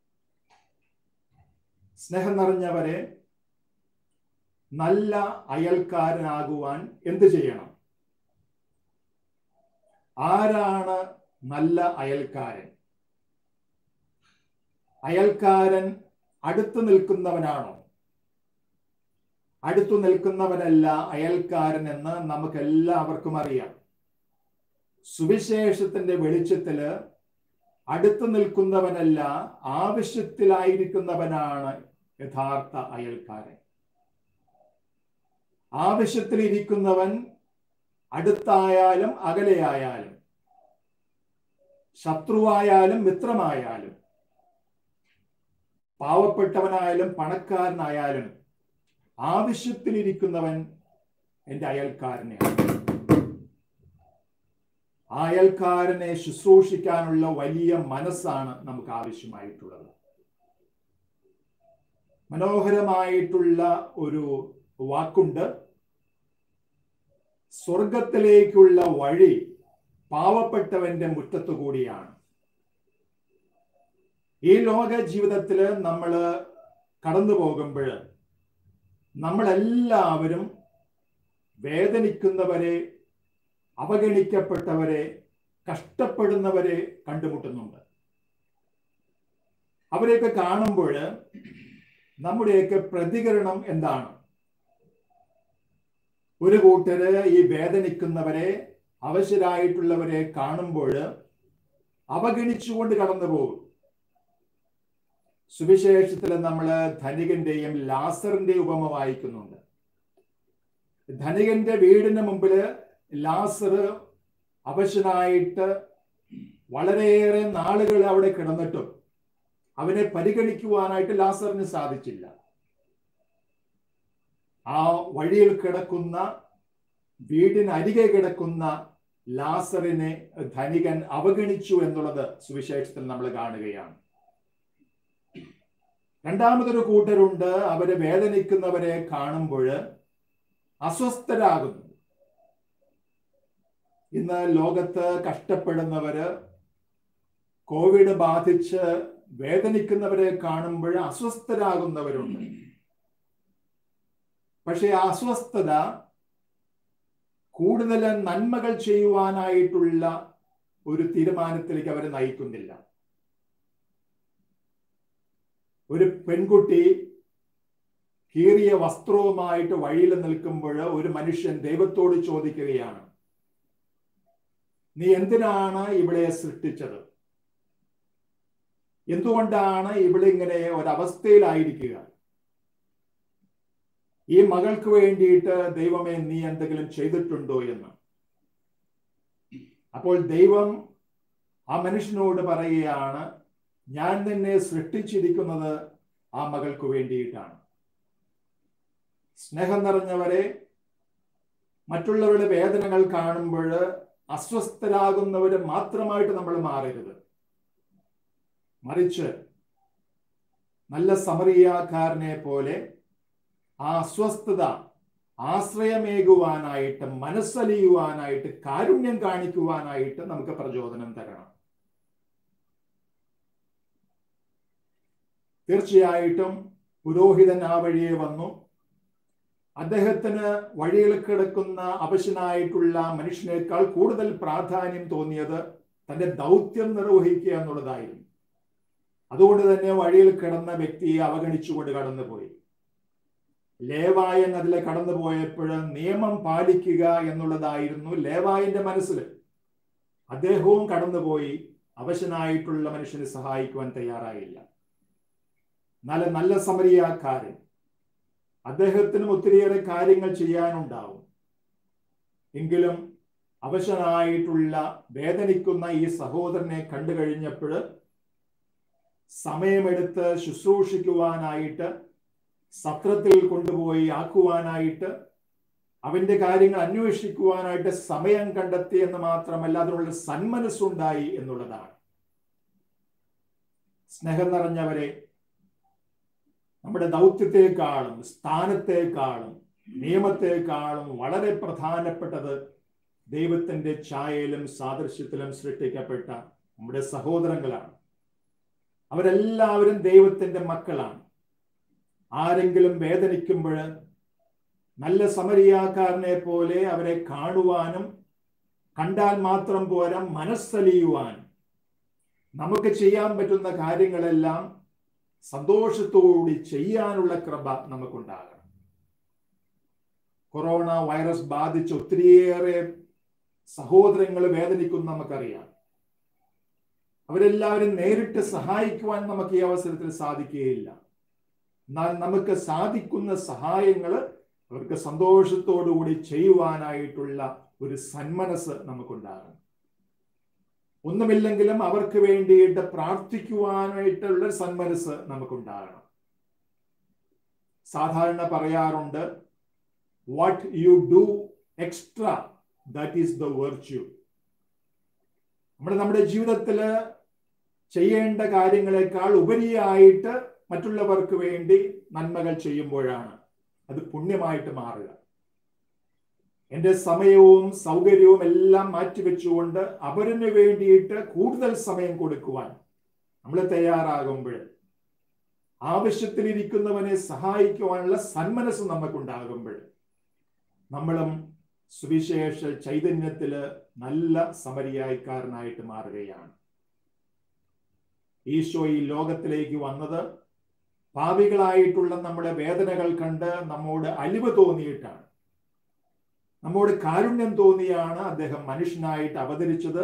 സ്നേഹം നിറഞ്ഞവരെ നല്ല അയൽക്കാരനാകുവാൻ എന്ത് ചെയ്യണം ആരാണ് നല്ല അയൽക്കാരൻ അയൽക്കാരൻ അടുത്തു നിൽക്കുന്നവനാണോ അടുത്തു നിൽക്കുന്നവനല്ല അയൽക്കാരൻ എന്ന് നമുക്ക് എല്ലാവർക്കും അറിയാം സുവിശേഷത്തിന്റെ വെളിച്ചത്തില് അടുത്തു നിൽക്കുന്നവനല്ല ആവശ്യത്തിലായിരിക്കുന്നവനാണ് യഥാർത്ഥ അയൽക്കാരൻ ആവശ്യത്തിലിരിക്കുന്നവൻ അടുത്തായാലും അകലെയായാലും ശത്രുവായാലും മിത്രമായാലും പാവപ്പെട്ടവനായാലും പണക്കാരനായാലും ആവശ്യത്തിലിരിക്കുന്നവൻ എൻ്റെ അയൽക്കാരനെയാണ് ആ അയൽക്കാരനെ ശുശ്രൂഷിക്കാനുള്ള വലിയ മനസ്സാണ് നമുക്ക് ആവശ്യമായിട്ടുള്ളത് മനോഹരമായിട്ടുള്ള ഒരു വാക്കുണ്ട് സ്വർഗത്തിലേക്കുള്ള വഴി പാവപ്പെട്ടവന്റെ മുറ്റത്തു കൂടിയാണ് ഈ ലോക ജീവിതത്തിൽ നമ്മൾ കടന്നു പോകുമ്പോൾ നമ്മളെല്ലാവരും വേദനിക്കുന്നവരെ അവഗണിക്കപ്പെട്ടവരെ കഷ്ടപ്പെടുന്നവരെ കണ്ടുമുട്ടുന്നുണ്ട് അവരെയൊക്കെ കാണുമ്പോൾ നമ്മുടെയൊക്കെ പ്രതികരണം എന്താണ് ഒരു കൂട്ടര് ഈ വേദനിക്കുന്നവരെ അവശരായിട്ടുള്ളവരെ കാണുമ്പോൾ അവഗണിച്ചുകൊണ്ട് കടന്നു പോകും സുവിശേഷത്തിൽ നമ്മൾ ധനികന്റെയും ലാസറിന്റെയും ഉപമ വായിക്കുന്നുണ്ട് ധനികന്റെ വീടിന് മുമ്പിൽ ലാസർ അവശനായിട്ട് വളരെയേറെ നാളുകൾ അവിടെ കിടന്നിട്ടും അവനെ പരിഗണിക്കുവാനായിട്ട് ലാസറിന് സാധിച്ചില്ല ആ വഴിയിൽ കിടക്കുന്ന വീടിനരികെ കിടക്കുന്ന ലാസറിനെ ധനികൻ അവഗണിച്ചു എന്നുള്ളത് സുവിശേഷത്തിൽ നമ്മൾ കാണുകയാണ് രണ്ടാമതൊരു കൂട്ടരുണ്ട് അവരെ വേദനിക്കുന്നവരെ കാണുമ്പോൾ അസ്വസ്ഥരാകുന്നു ഇന്ന് ലോകത്ത് കഷ്ടപ്പെടുന്നവര് കോവിഡ് ബാധിച്ച് വേദനിക്കുന്നവരെ കാണുമ്പോൾ അസ്വസ്ഥരാകുന്നവരുണ്ട് പക്ഷെ ആ അസ്വസ്ഥത കൂടുതൽ നന്മകൾ ചെയ്യുവാനായിട്ടുള്ള ഒരു തീരുമാനത്തിലേക്ക് അവരെ നയിക്കുന്നില്ല ഒരു പെൺകുട്ടി കീറിയ വസ്ത്രവുമായിട്ട് വഴിയിൽ നിൽക്കുമ്പോൾ ഒരു മനുഷ്യൻ ദൈവത്തോട് ചോദിക്കുകയാണ് നീ എന്തിനാണ് ഇവളെ സൃഷ്ടിച്ചത് എന്തുകൊണ്ടാണ് ഇവിടെ ഇങ്ങനെ ഒരവസ്ഥയിലായിരിക്കുക ഈ മകൾക്ക് വേണ്ടിയിട്ട് ദൈവമേ നീ എന്തെങ്കിലും ചെയ്തിട്ടുണ്ടോ എന്ന് അപ്പോൾ ദൈവം ആ മനുഷ്യനോട് പറയുകയാണ് ഞാൻ നിന്നെ സൃഷ്ടിച്ചിരിക്കുന്നത് ആ മകൾക്ക് വേണ്ടിയിട്ടാണ് സ്നേഹം നിറഞ്ഞവരെ മറ്റുള്ളവരുടെ വേദനകൾ കാണുമ്പോൾ അസ്വസ്ഥരാകുന്നവര് മാത്രമായിട്ട് നമ്മൾ മാറരുത് മറിച്ച് നല്ല സമറിയാക്കാരനെ പോലെ ആ അസ്വസ്ഥത ആശ്രയമേകുവാനായിട്ട് മനസ്സലിയുവാനായിട്ട് കാരുണ്യം കാണിക്കുവാനായിട്ട് നമുക്ക് പ്രചോദനം തരണം തീർച്ചയായിട്ടും പുരോഹിതൻ ആ വഴിയെ വന്നു അദ്ദേഹത്തിന് വഴിയിൽ കിടക്കുന്ന അവശനായിട്ടുള്ള മനുഷ്യനേക്കാൾ കൂടുതൽ പ്രാധാന്യം തോന്നിയത് തന്റെ ദൗത്യം നിർവഹിക്കുക എന്നുള്ളതായിരുന്നു അതുകൊണ്ട് തന്നെ വഴിയിൽ കിടന്ന വ്യക്തിയെ അവഗണിച്ചുകൊണ്ട് കടന്നുപോയി ലേവായൻ അതിലെ കടന്നുപോയപ്പോൾ നിയമം പാലിക്കുക എന്നുള്ളതായിരുന്നു ലേവായന്റെ മനസ്സിൽ അദ്ദേഹവും കടന്നുപോയി അവശനായിട്ടുള്ള മനുഷ്യനെ സഹായിക്കുവാൻ തയ്യാറായില്ല നല്ല നല്ല സമരിയാക്കാരൻ അദ്ദേഹത്തിനും ഒത്തിരിയേറെ കാര്യങ്ങൾ ചെയ്യാനുണ്ടാവും എങ്കിലും അവശനായിട്ടുള്ള വേദനിക്കുന്ന ഈ സഹോദരനെ കണ്ടു കഴിഞ്ഞപ്പോൾ സമയമെടുത്ത് ശുശ്രൂഷിക്കുവാനായിട്ട് സത്രത്തിൽ കൊണ്ടുപോയി ആക്കുവാനായിട്ട് അവന്റെ കാര്യങ്ങൾ അന്വേഷിക്കുവാനായിട്ട് സമയം കണ്ടെത്തി എന്ന് മാത്രമല്ല അതിനുള്ള സന്മനസ്സുണ്ടായി എന്നുള്ളതാണ് സ്നേഹം നിറഞ്ഞവരെ നമ്മുടെ ദൗത്യത്തെക്കാളും സ്ഥാനത്തെക്കാളും നിയമത്തെക്കാളും വളരെ പ്രധാനപ്പെട്ടത് ദൈവത്തിന്റെ ഛായയിലും സാദൃശ്യത്തിലും സൃഷ്ടിക്കപ്പെട്ട നമ്മുടെ സഹോദരങ്ങളാണ് അവരെല്ലാവരും ദൈവത്തിന്റെ മക്കളാണ് ആരെങ്കിലും വേദനിക്കുമ്പോൾ നല്ല സമരിയാക്കാരനെ പോലെ അവരെ കാണുവാനും കണ്ടാൽ മാത്രം പോരാ മനസ്സലിയുവാൻ നമുക്ക് ചെയ്യാൻ പറ്റുന്ന കാര്യങ്ങളെല്ലാം സന്തോഷത്തോടുകൂടി ചെയ്യാനുള്ള കൃപ നമുക്കുണ്ടാകണം കൊറോണ വൈറസ് ബാധിച്ച് ഒത്തിരിയേറെ സഹോദരങ്ങൾ വേദനിക്കുന്ന നമുക്കറിയാം അവരെല്ലാവരും നേരിട്ട് സഹായിക്കുവാൻ നമുക്ക് ഈ അവസരത്തിൽ സാധിക്കുകയില്ല എന്നാൽ നമുക്ക് സാധിക്കുന്ന സഹായങ്ങൾ അവർക്ക് സന്തോഷത്തോടുകൂടി ചെയ്യുവാനായിട്ടുള്ള ഒരു സന്മനസ് നമുക്കുണ്ടാകണം ഒന്നുമില്ലെങ്കിലും അവർക്ക് വേണ്ടിയിട്ട് പ്രാർത്ഥിക്കുവാനായിട്ടുള്ള സന്മനസ് നമുക്കുണ്ടാകണം സാധാരണ പറയാറുണ്ട് what you do extra that is the virtue നമ്മൾ നമ്മുടെ ജീവിതത്തിൽ ചെയ്യേണ്ട കാര്യങ്ങളെക്കാൾ ഉപരിയായിട്ട് മറ്റുള്ളവർക്ക് വേണ്ടി നന്മകൾ ചെയ്യുമ്പോഴാണ് അത് പുണ്യമായിട്ട് മാറുക എൻ്റെ സമയവും സൗകര്യവും എല്ലാം മാറ്റിവെച്ചുകൊണ്ട് അവരിന് വേണ്ടിയിട്ട് കൂടുതൽ സമയം കൊടുക്കുവാൻ നമ്മൾ തയ്യാറാകുമ്പോൾ ആവശ്യത്തിലിരിക്കുന്നവനെ സഹായിക്കുവാനുള്ള സന്മനസ് നമുക്കുണ്ടാകുമ്പോൾ നമ്മളും സുവിശേഷ ചൈതന്യത്തില് നല്ല സമരിയായിക്കാരനായിട്ട് മാറുകയാണ് ഈശോ ഈ ലോകത്തിലേക്ക് വന്നത് പാപികളായിട്ടുള്ള നമ്മുടെ വേദനകൾ കണ്ട് നമ്മോട് അലിവ് തോന്നിയിട്ടാണ് നമ്മോട് കാരുണ്യം തോന്നിയാണ് അദ്ദേഹം മനുഷ്യനായിട്ട് അവതരിച്ചത്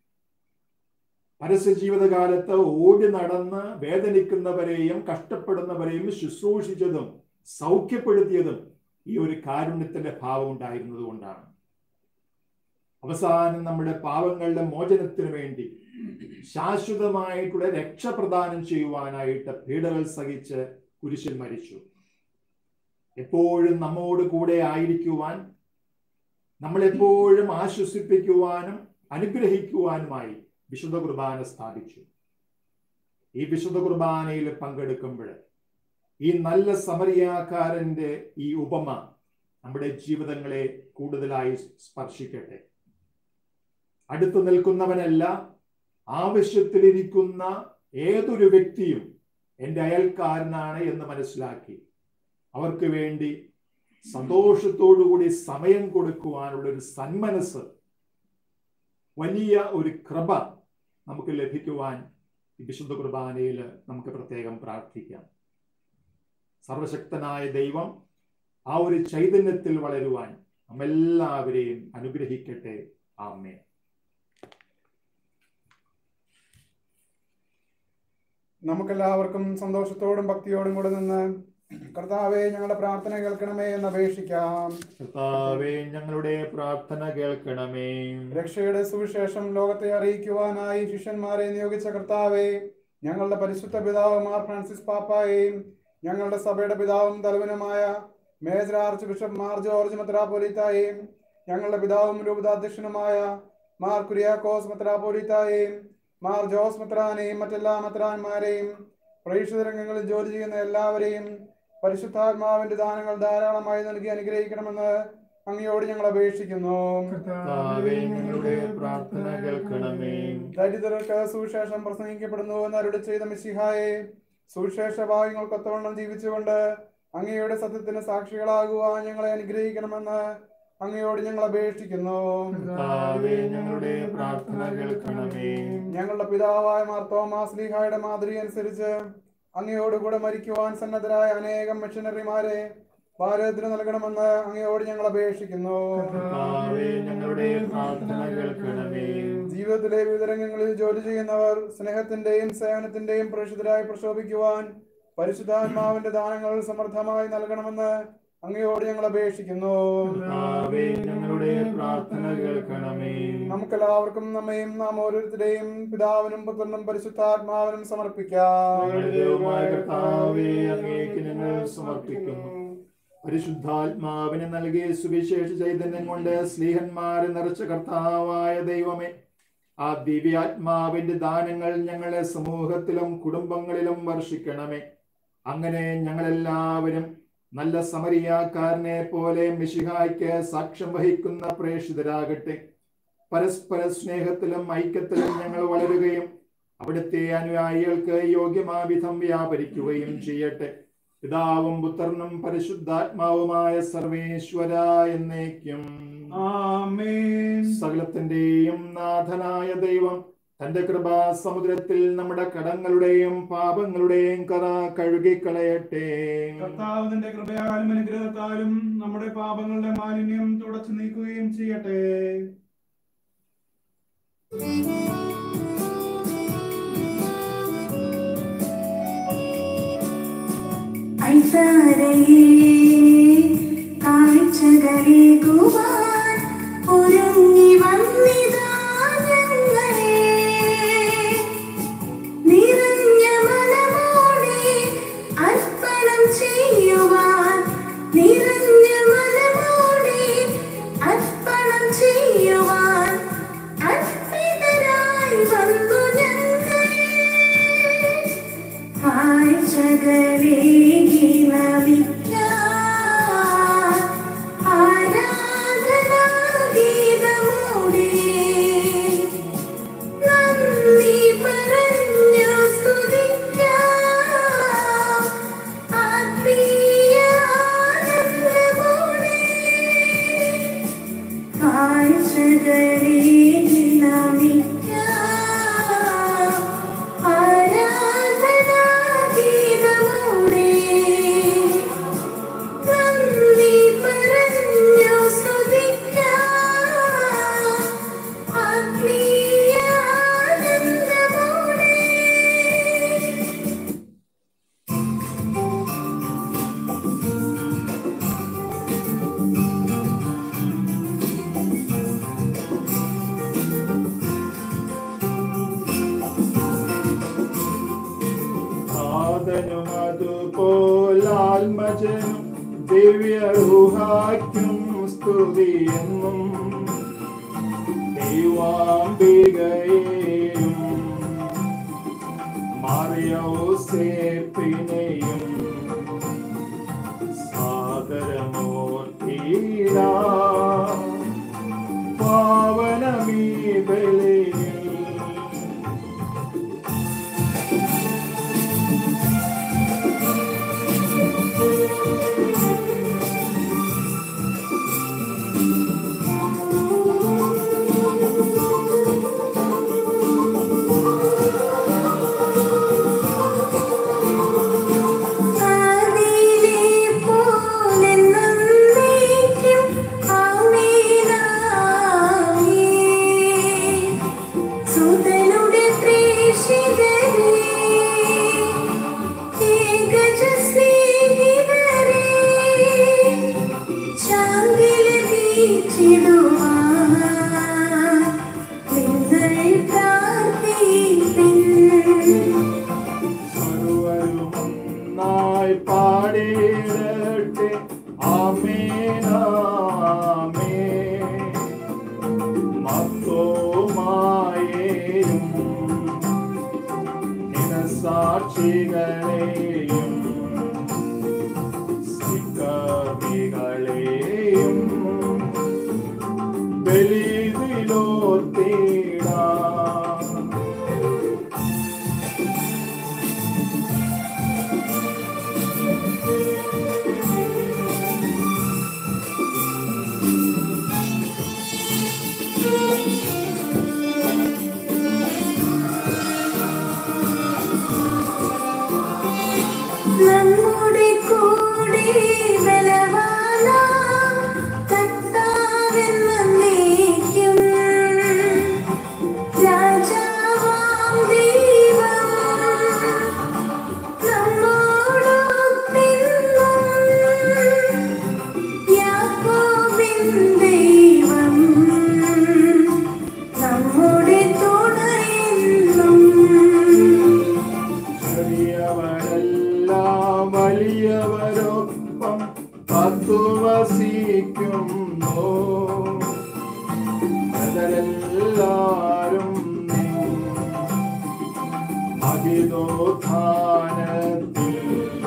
പരസ്യ ജീവിതകാലത്ത് ഓടി നടന്ന് വേദനിക്കുന്നവരെയും കഷ്ടപ്പെടുന്നവരെയും ശുശ്രൂഷിച്ചതും സൗഖ്യപ്പെടുത്തിയതും ഈ ഒരു കാരുണ്യത്തിന്റെ ഭാവം ഉണ്ടായിരുന്നത് കൊണ്ടാണ് അവസാനം നമ്മുടെ പാവങ്ങളുടെ മോചനത്തിന് വേണ്ടി ശാശ്വതമായിട്ടുള്ള രക്ഷ പ്രദാനം ചെയ്യുവാനായിട്ട് പീഡകൾ സഹിച്ച് കുരിശിൽ മരിച്ചു എപ്പോഴും നമ്മോട് കൂടെ ആയിരിക്കുവാൻ നമ്മളെപ്പോഴും ആശ്വസിപ്പിക്കുവാനും അനുഗ്രഹിക്കുവാനുമായി വിശുദ്ധ കുർബാന സ്ഥാപിച്ചു ഈ വിശുദ്ധ കുർബാനയിൽ പങ്കെടുക്കുമ്പോൾ ഈ നല്ല സമരിയാക്കാരന്റെ ഈ ഉപമ നമ്മുടെ ജീവിതങ്ങളെ കൂടുതലായി സ്പർശിക്കട്ടെ അടുത്തു നിൽക്കുന്നവനല്ല ആവശ്യത്തിലിരിക്കുന്ന ഏതൊരു വ്യക്തിയും എൻ്റെ അയൽക്കാരനാണ് എന്ന് മനസ്സിലാക്കി അവർക്ക് വേണ്ടി സന്തോഷത്തോടുകൂടി സമയം കൊടുക്കുവാനുള്ള ഒരു സന്മനസ് വലിയ ഒരു കൃപ നമുക്ക് ലഭിക്കുവാൻ ഈ വിശുദ്ധ കുർബാനയിൽ നമുക്ക് പ്രത്യേകം പ്രാർത്ഥിക്കാം സർവശക്തനായ ദൈവം ആ ഒരു ചൈതന്യത്തിൽ വളരുവാൻ നമ്മെല്ലാവരെയും അനുഗ്രഹിക്കട്ടെ ആമേ നമുക്കെല്ലാവർക്കും സന്തോഷത്തോടും ഭക്തിയോടും കൂടെ നിന്ന് കർത്താവെ ഞങ്ങളുടെ പ്രാർത്ഥന കേൾക്കണമേ എന്ന് അപേക്ഷിക്കാം കർത്താവേ ഞങ്ങളുടെ പ്രാർത്ഥന കേൾക്കണമേ രക്ഷയുടെ സുവിശേഷം ലോകത്തെ അറിയിക്കുവാനായി ശിഷ്യന്മാരെ നിയോഗിച്ച കർത്താവെ ഞങ്ങളുടെ പരിശുദ്ധ പിതാവ് മാർ ഫ്രാൻസിസ് പാപ്പായെയും ഞങ്ങളുടെ സഭയുടെ പിതാവും തലവനുമായ major archbishop Mar George മെത്രാപോലിത്തായെയും ഞങ്ങളുടെ പിതാവും രൂപതാധ്യക്ഷനുമായ മാർ കുര്യാക്കോസ് മെത്രാപോലിത്തായെയും മാർ ജോസ് മെത്രാനെയും മറ്റെല്ലാ മെത്രാന്മാരെയും പ്രേക്ഷിത രംഗങ്ങളിൽ ജോലി ചെയ്യുന്ന എല്ലാവരെയും പരിശുദ്ധാത്മാവിന്റെ ദാനങ്ങൾ ധാരാളമായി നൽകി അനുഗ്രഹിക്കണമെന്ന് അങ്ങയോട് ഞങ്ങൾ അപേക്ഷിക്കുന്നു കർത്താവേ ഞങ്ങളുടെ പ്രാർത്ഥന കേൾക്കണമേ ദരിദ്രർക്ക് സുവിശേഷം പ്രസംഗിക്കപ്പെടുന്നു എന്ന് അരുടെ ചെയ്ത മിശിഹായെ സുവിശേഷ ഭാഗ്യങ്ങൾക്കൊത്തവണ്ണം ജീവിച്ചുകൊണ്ട് അങ്ങയുടെ സത്യത്തിന് സാക്ഷികളാകുവാൻ ഞങ്ങളെ അനുഗ്രഹിക്കണമെന്ന് അങ്ങയോട് ഞങ്ങൾ അപേക്ഷിക്കുന്നു കർത്താവേ ഞങ്ങളുടെ പ്രാർത്ഥന കേൾക്കണമേ ഞങ്ങളുടെ പിതാവായ മാർ തോമാസ് ലീഹായുടെ മാതൃക അനുസരിച്ച് അങ്ങയോട് കൂടെ മരിക്കുവാൻ സന്നദ്ധരായ അനേകം മിഷനറിമാരെ ഭാരതത്തിന് നൽകണമെന്ന് അങ്ങയോട് ഞങ്ങൾ അപേക്ഷിക്കുന്നു കർത്താവേ ഞങ്ങളുടെ പ്രാർത്ഥന കേൾക്കണമേ ജീവിതത്തിലെ വിവിധ രംഗങ്ങളിൽ ജോലി ചെയ്യുന്നവർ സ്നേഹത്തിന്റെയും സേവനത്തിന്റെയും പ്രേക്ഷിതരായി പ്രശോഭിക്കുവാൻ പരിശുദ്ധാത്മാവിന്റെ ദാനങ്ങൾ സമർത്ഥമായി നൽകണമെന്ന് അങ്ങയോട് ഞങ്ങൾ അപേക്ഷിക്കുന്നു കർത്താവേ ഞങ്ങളുടെ പ്രാർത്ഥന കേൾക്കണമേ നമുക്കെല്ലാവർക്കും നമ്മയും നാം ഓരോരുത്തരെയും പിതാവിനും പുത്രനും പരിശുദ്ധാത്മാവിനും സമർപ്പിക്കാം ഞങ്ങളുടെ ദൈവമായ കർത്താവേ അങ്ങേക്ക് ഞങ്ങൾ സമർപ്പിക്കുന്നു പരിശുദ്ധാത്മാവിനെ നൽകിയ സുവിശേഷ ചൈതന്യം കൊണ്ട് സ്നേഹന്മാരെ നിറച്ച കർത്താവായ ദൈവമേ ആ ദിവ്യാത്മാവിന്റെ ദാനങ്ങൾ ഞങ്ങളെ സമൂഹത്തിലും കുടുംബങ്ങളിലും വർഷിക്കണമേ അങ്ങനെ ഞങ്ങളെല്ലാവരും നല്ല സമരിയാക്കാരനെ പോലെ മിശിഹായ്ക്ക് സാക്ഷ്യം വഹിക്കുന്ന പ്രേക്ഷിതരാകട്ടെ പരസ്പര സ്നേഹത്തിലും ഐക്യത്തിലും ഞങ്ങൾ വളരുകയും അവിടുത്തെ അനുയായികൾക്ക് യോഗ്യമാവിധം വ്യാപരിക്കുകയും ചെയ്യട്ടെ പിതാവും പുത്രനും പരിശുദ്ധാത്മാവുമായ സർവേശ്വര എന്നേക്കും ആമേൻ സകലത്തിന്റെയും നാഥനായ ദൈവം തന്റെ കൃപാ സമുദ്രത്തിൽ നമ്മുടെ കടങ്ങളുടെയും പാപങ്ങളുടെയും കറ കഴുകിക്കളയട്ടെ കർത്താവിന്റെ കൃപയാലും അനുഗ്രഹത്താലും നമ്മുടെ പാപങ്ങളുടെ മാലിന്യം തുടച്ചു നീക്കുകയും ചെയ്യട്ടെ ഐസാരയെ കാഴ്ചകളേകുവാൻ ഒരുങ്ങി വന്നിതാ ഞങ്ങളെ നിറഞ്ഞ മനമോടെ അർപ്പണം ചെയ്യുവാൻ നിറഞ്ഞ മനമോടെ അർപ്പണം ചെയ്യുവാൻ അർപ്പിതരായി വന്നു ഞങ്ങളെ ആഴ്ചകളെ ഗീലവിക്കാൻ ആരാ പരിശുദ്ധോലാത്മജനും ദിവ്യരൂഹായ്ക്കും സ്തുതിയെന്നും ദൈവാംബികയെയും മറിയോസേപ്പിനെയും സാദരമൂർത്തിയില പാവനമീ ബലിയിൽ ആദിയിലെ പോലെ നന്ദിക്കും ആമേനാമേ. സുതനുടെ പ്രേഷിതരേ, ഏകജ സ്നേഹിതരേ, ശാന്തിലതീച്ചിടുവാൻ നിങ്ങൾ പ്രാർത്ഥിപ്പിൻ സർവരുമൊന്നായി പാടിയിടട്ടെ ആമേനാമേ മത്തോമായേയും നിനസാക്ഷികളെയും സിക്കവികളെയും ബലിതിലോർത്തിടാം നമ്മുടെ കൂടെ ബലവാന കർത്താവെന്നേക്കും രാജാവാം ദൈവം നമ്മോടൊത്തെന്നും യാക്കോബിൻ ദൈവം നമ്മുടെ തുണയെന്നും ചെറിയവരെല്ലാം വലിയവരൊപ്പം പത്തുവസിക്കുന്നു അവരെല്ലാരും അതിദോധാനത്തിൽ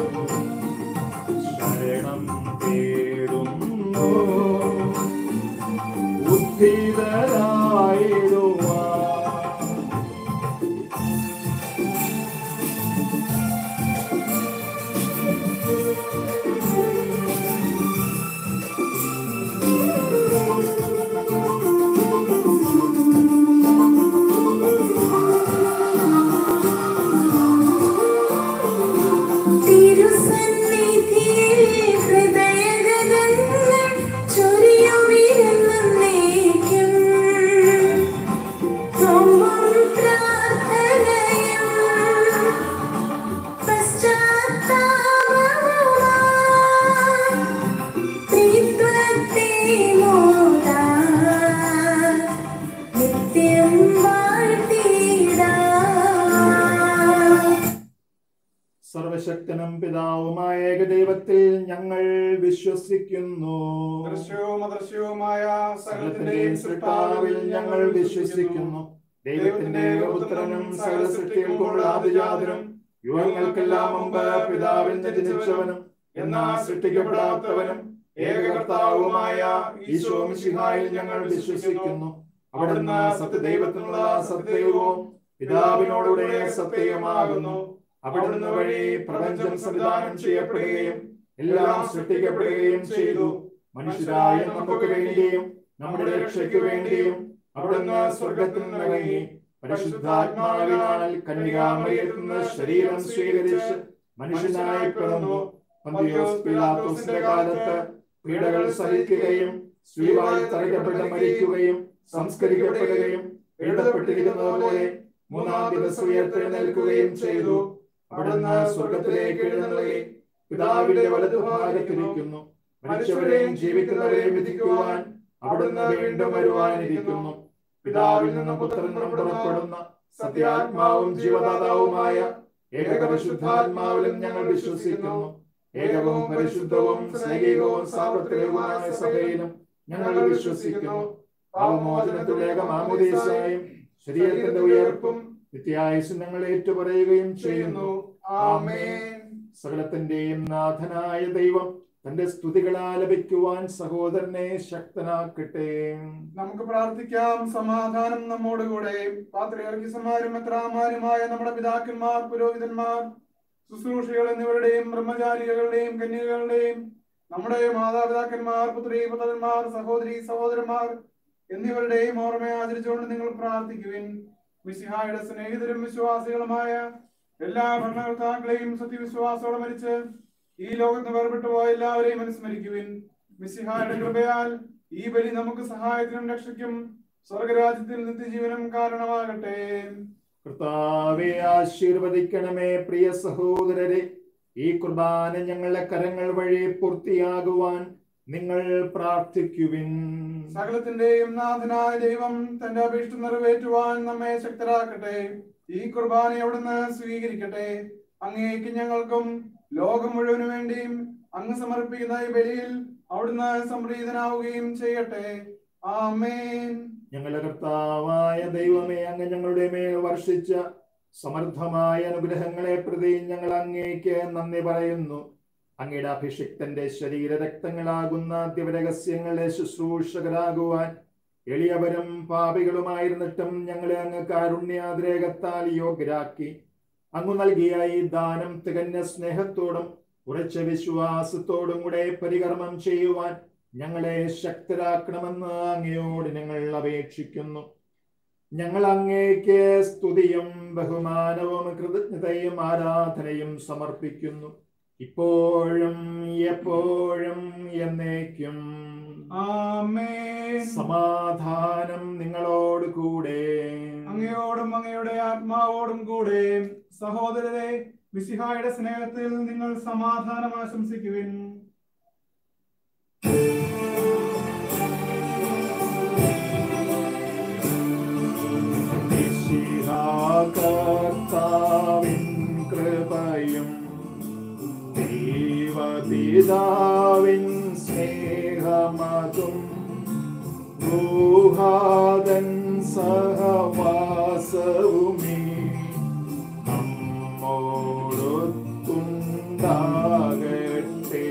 ശരണം തേടുന്നു ഉദ്ധിതരായിടുവാൻ തിരുസന്നിധിയിൽ ഹൃദയഗതങ്ങൾ ചൊരിയുമിരുന്നേക്കും. നോമ്പും പ്രാർത്ഥനയും പശ്ചാത്താപവുമായി ത്രിത്വത്തെ മോദാൻ നിത്യം വാഴ്ത്തിടാം സർവശക്തനും പിതാവുമായ ഏകദൈവത്തിൽ ഞങ്ങൾ വിശ്വസിക്കുന്നു ദൃശ്യവും അദൃശ്യവുമായ സകലത്തിന്റെയും സൃഷ്ടാവിൽ ഞങ്ങൾ വിശ്വസിക്കുന്നു ദൈവത്തിന്റെ ഏകപുത്രനും സകല സൃഷ്ടികൾക്കുള്ള ആദിജാതനും യുവങ്ങൾക്കെല്ലാം മുമ്പ് പിതാവിൽ നിന്ന് ജനിച്ചവനും എന്നാ സൃഷ്ടിക്കപ്പെടാത്തവനും ഏകകർത്താവുമായ ഈശോ മിശിഹായിൽ ഞങ്ങൾ വിശ്വസിക്കുന്നു അവിടുന്ന് സത്യദൈവത്തിനുള്ള സത്യവും പിതാവിനോടുകൂടെ സത്യവുമാകുന്നു അവിടുന്ന് വഴി പ്രപഞ്ചം സംവിധാനം ചെയ്യപ്പെടുകയും എല്ലാം സൃഷ്ടിക്കപ്പെടുകയും ചെയ്തു മനുഷ്യരായ നമുക്ക് വേണ്ടിയും നമ്മുടെ രക്ഷയ്ക്ക് വേണ്ടിയും അവിടുന്ന് സ്വർഗത്തിൽ നിന്നിറങ്ങി പരിശുദ്ധാത്മാവിനാൽ കന്യകാമറിയത്തിൽ നിന്ന് ശരീരം സ്വീകരിച്ച് മനുഷ്യനായി പിറന്നു പന്തിയോസ് പിലാത്തോസിന്റെ കാലത്ത് പീഡകൾ സഹിക്കുകയും സ്ത്രീവായി തറയ്ക്കപ്പെട്ട് മരിക്കുകയും സംസ്കരിക്കപ്പെടുകയും എഴുതപ്പെട്ടിരിക്കുന്നത് പോലെ മൂന്നാം ദിവസം ഉയർത്തെഴുന്നേൽക്കുകയും ചെയ്തു അവിടുന്ന് സ്വർഗത്തിലേക്ക് എഴുന്നള്ളി പിതാവിന്റെ വലതുഭാഗത്തിരിക്കുന്നു മരിച്ചവരെയും ജീവിക്കുന്നവരെയും വിധിക്കുവാൻ അവിടുന്ന് വീണ്ടും വരുവാനിരിക്കുന്നു പിതാവിൽ നിന്നും പുത്രൻ നിന്നും പുറപ്പെടുന്ന സത്യാത്മാവും ജീവദാതാവുമായ ഏകപരിശുദ്ധാത്മാവിലും ഞങ്ങൾ വിശ്വസിക്കുന്നു ഏകവും പരിശുദ്ധവും സ്നേഹികവും സാർവത്രികവുമായ സഭയിലും ഞങ്ങൾ വിശ്വസിക്കുന്നു പാവമോചനത്തിലേക്ക് മാമുദീസായും ശരീരത്തിന്റെ ഉയർപ്പും നിത്യായുസ് ഞങ്ങൾ ഏറ്റുപറയുകയും ചെയ്യുന്നു ആമേൻ സകലത്തിന്റെയും നാഥനായ ദൈവം തന്റെ സ്തുതികൾ ആലപിക്കുവാൻ സഹോദരനെ ശക്തനാക്കട്ടെ നമുക്ക് പ്രാർത്ഥിക്കാം സമാധാനം നമ്മോടുകൂടെ പാത്രിയർക്കിസമാരും എത്രാമാരുമായ നമ്മുടെ പിതാക്കന്മാർ പുരോഹിതന്മാർ ശുശ്രൂഷകൾ എന്നിവരുടെയും ബ്രഹ്മചാരികളുടെയും കന്യകളുടെയും നമ്മുടെ മാതാപിതാക്കന്മാർ പുത്രി പുത്രന്മാർ സഹോദരി സഹോദരന്മാർ എന്നിവരുടെയും ഓർമ്മ ആചരിച്ചുകൊണ്ട് നിങ്ങൾ പ്രാർത്ഥിക്കുവിൻ മിശിഹായുടെ സ്നേഹിതരും വിശ്വാസികളുമായ എല്ലാ ഭരണകർത്താക്കളെയും സത്യവിശ്വാസത്തോടെ മരിച്ച് ഈ ലോകത്ത് വേർപെട്ടു പോയ എല്ലാവരെയും അനുസ്മരിക്കുവിൻ മിശിഹായുടെ കൃപയാൽ ഈ ബലി നമുക്ക് സഹായത്തിനും രക്ഷയ്ക്കും സ്വർഗരാജ്യത്തിൽ നിത്യജീവനം കാരണമാകട്ടെ കർത്താവെ ആശീർവദിക്കണമേ പ്രിയ സഹോദരരെ ഈ കുർബാന ഞങ്ങളുടെ കരങ്ങൾ വഴി പൂർത്തിയാകുവാൻ നിങ്ങൾ പ്രാർത്ഥിക്കുവിൻ സകലത്തിന്റെയും നാഥനായ ദൈവം തന്റെ അപേക്ഷ നിറവേറ്റുവാൻ നമ്മെ ശക്തരാക്കട്ടെ ഈ കുർബാന അവിടുന്ന് സ്വീകരിക്കട്ടെ അങ്ങേക്ക് ഞങ്ങൾക്കും ലോകം മുഴുവനു വേണ്ടിയും അങ്ങ് സമർപ്പിക്കുന്ന ഈ ബലിയിൽ അവിടുന്ന് സംപ്രീതനാവുകയും ചെയ്യട്ടെ ആമേൻ ഞങ്ങളുടെ കർത്താവായ ദൈവമേ അങ്ങ് ഞങ്ങളുടെ മേൽ വർഷിച്ച സമർത്ഥമായ അനുഗ്രഹങ്ങളെ പ്രതി ഞങ്ങൾ അങ്ങേക്ക് നന്ദി പറയുന്നു അങ്ങയുടെ അഭിഷിക്തന്റെ ശരീര രക്തങ്ങളാകുന്ന ദിവരഹസ്യങ്ങളെ ശുശ്രൂഷകരാകുവാൻ എളിയവരും പാപികളുമായിരുന്നിട്ടും ഞങ്ങളെ അങ്ങ് കാരുണ്യാതിരേകത്താൽ യോഗ്യരാക്കി അങ്ങ് നൽകിയ ഈ ദാനം തികഞ്ഞ സ്നേഹത്തോടും ഉറച്ച വിശ്വാസത്തോടും കൂടെ പരികർമ്മം ചെയ്യുവാൻ ഞങ്ങളെ ശക്തരാക്കണമെന്ന് അങ്ങയോട് ഞങ്ങൾ അപേക്ഷിക്കുന്നു ഞങ്ങൾ അങ്ങേക്ക് സ്തുതിയും ബഹുമാനവും കൃതജ്ഞതയും ആരാധനയും സമർപ്പിക്കുന്നു ഇപ്പോഴും എപ്പോഴും എന്നേക്കും ആമേൻ സമാധാനം നിങ്ങളോട് കൂടെ അങ്ങയോടും അങ്ങയുടെ ആത്മാവോടും കൂടെ സഹോദരരെ മിസിഹായുടെ സ്നേഹത്തിൽ നിങ്ങൾ സമാധാനം ആശംസിക്കുവിൻ കർത്താവിൻ കൃപയും ദൈവപിതാവിൻ സ്നേഹമതും ഗുഹാദൻ സഹവാസവുമേ നമ്മോടൊത്തുണ്ടാകട്ടെ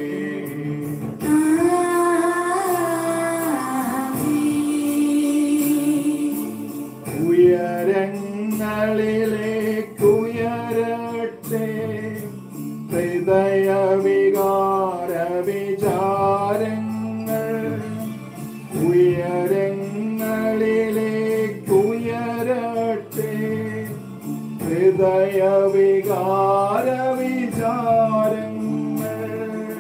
ഉയരങ്ങളിലേക്കുയരട്ടെ ഹൃദയവികാര വിചാരങ്ങൾ ഉയരങ്ങളിലേക്കുയരട്ടെ ഹൃദയവികാര വിചാരങ്ങൾ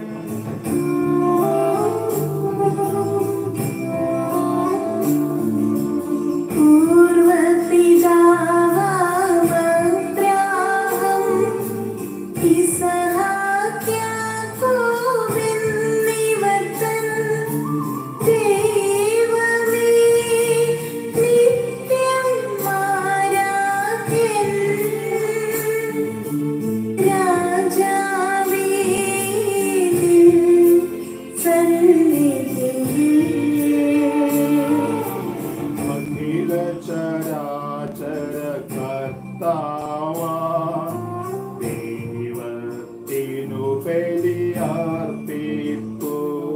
അഖില ചരാചര കർത്താവാ ദൈവത്തിനു ബലിയർപ്പിപ്പൂ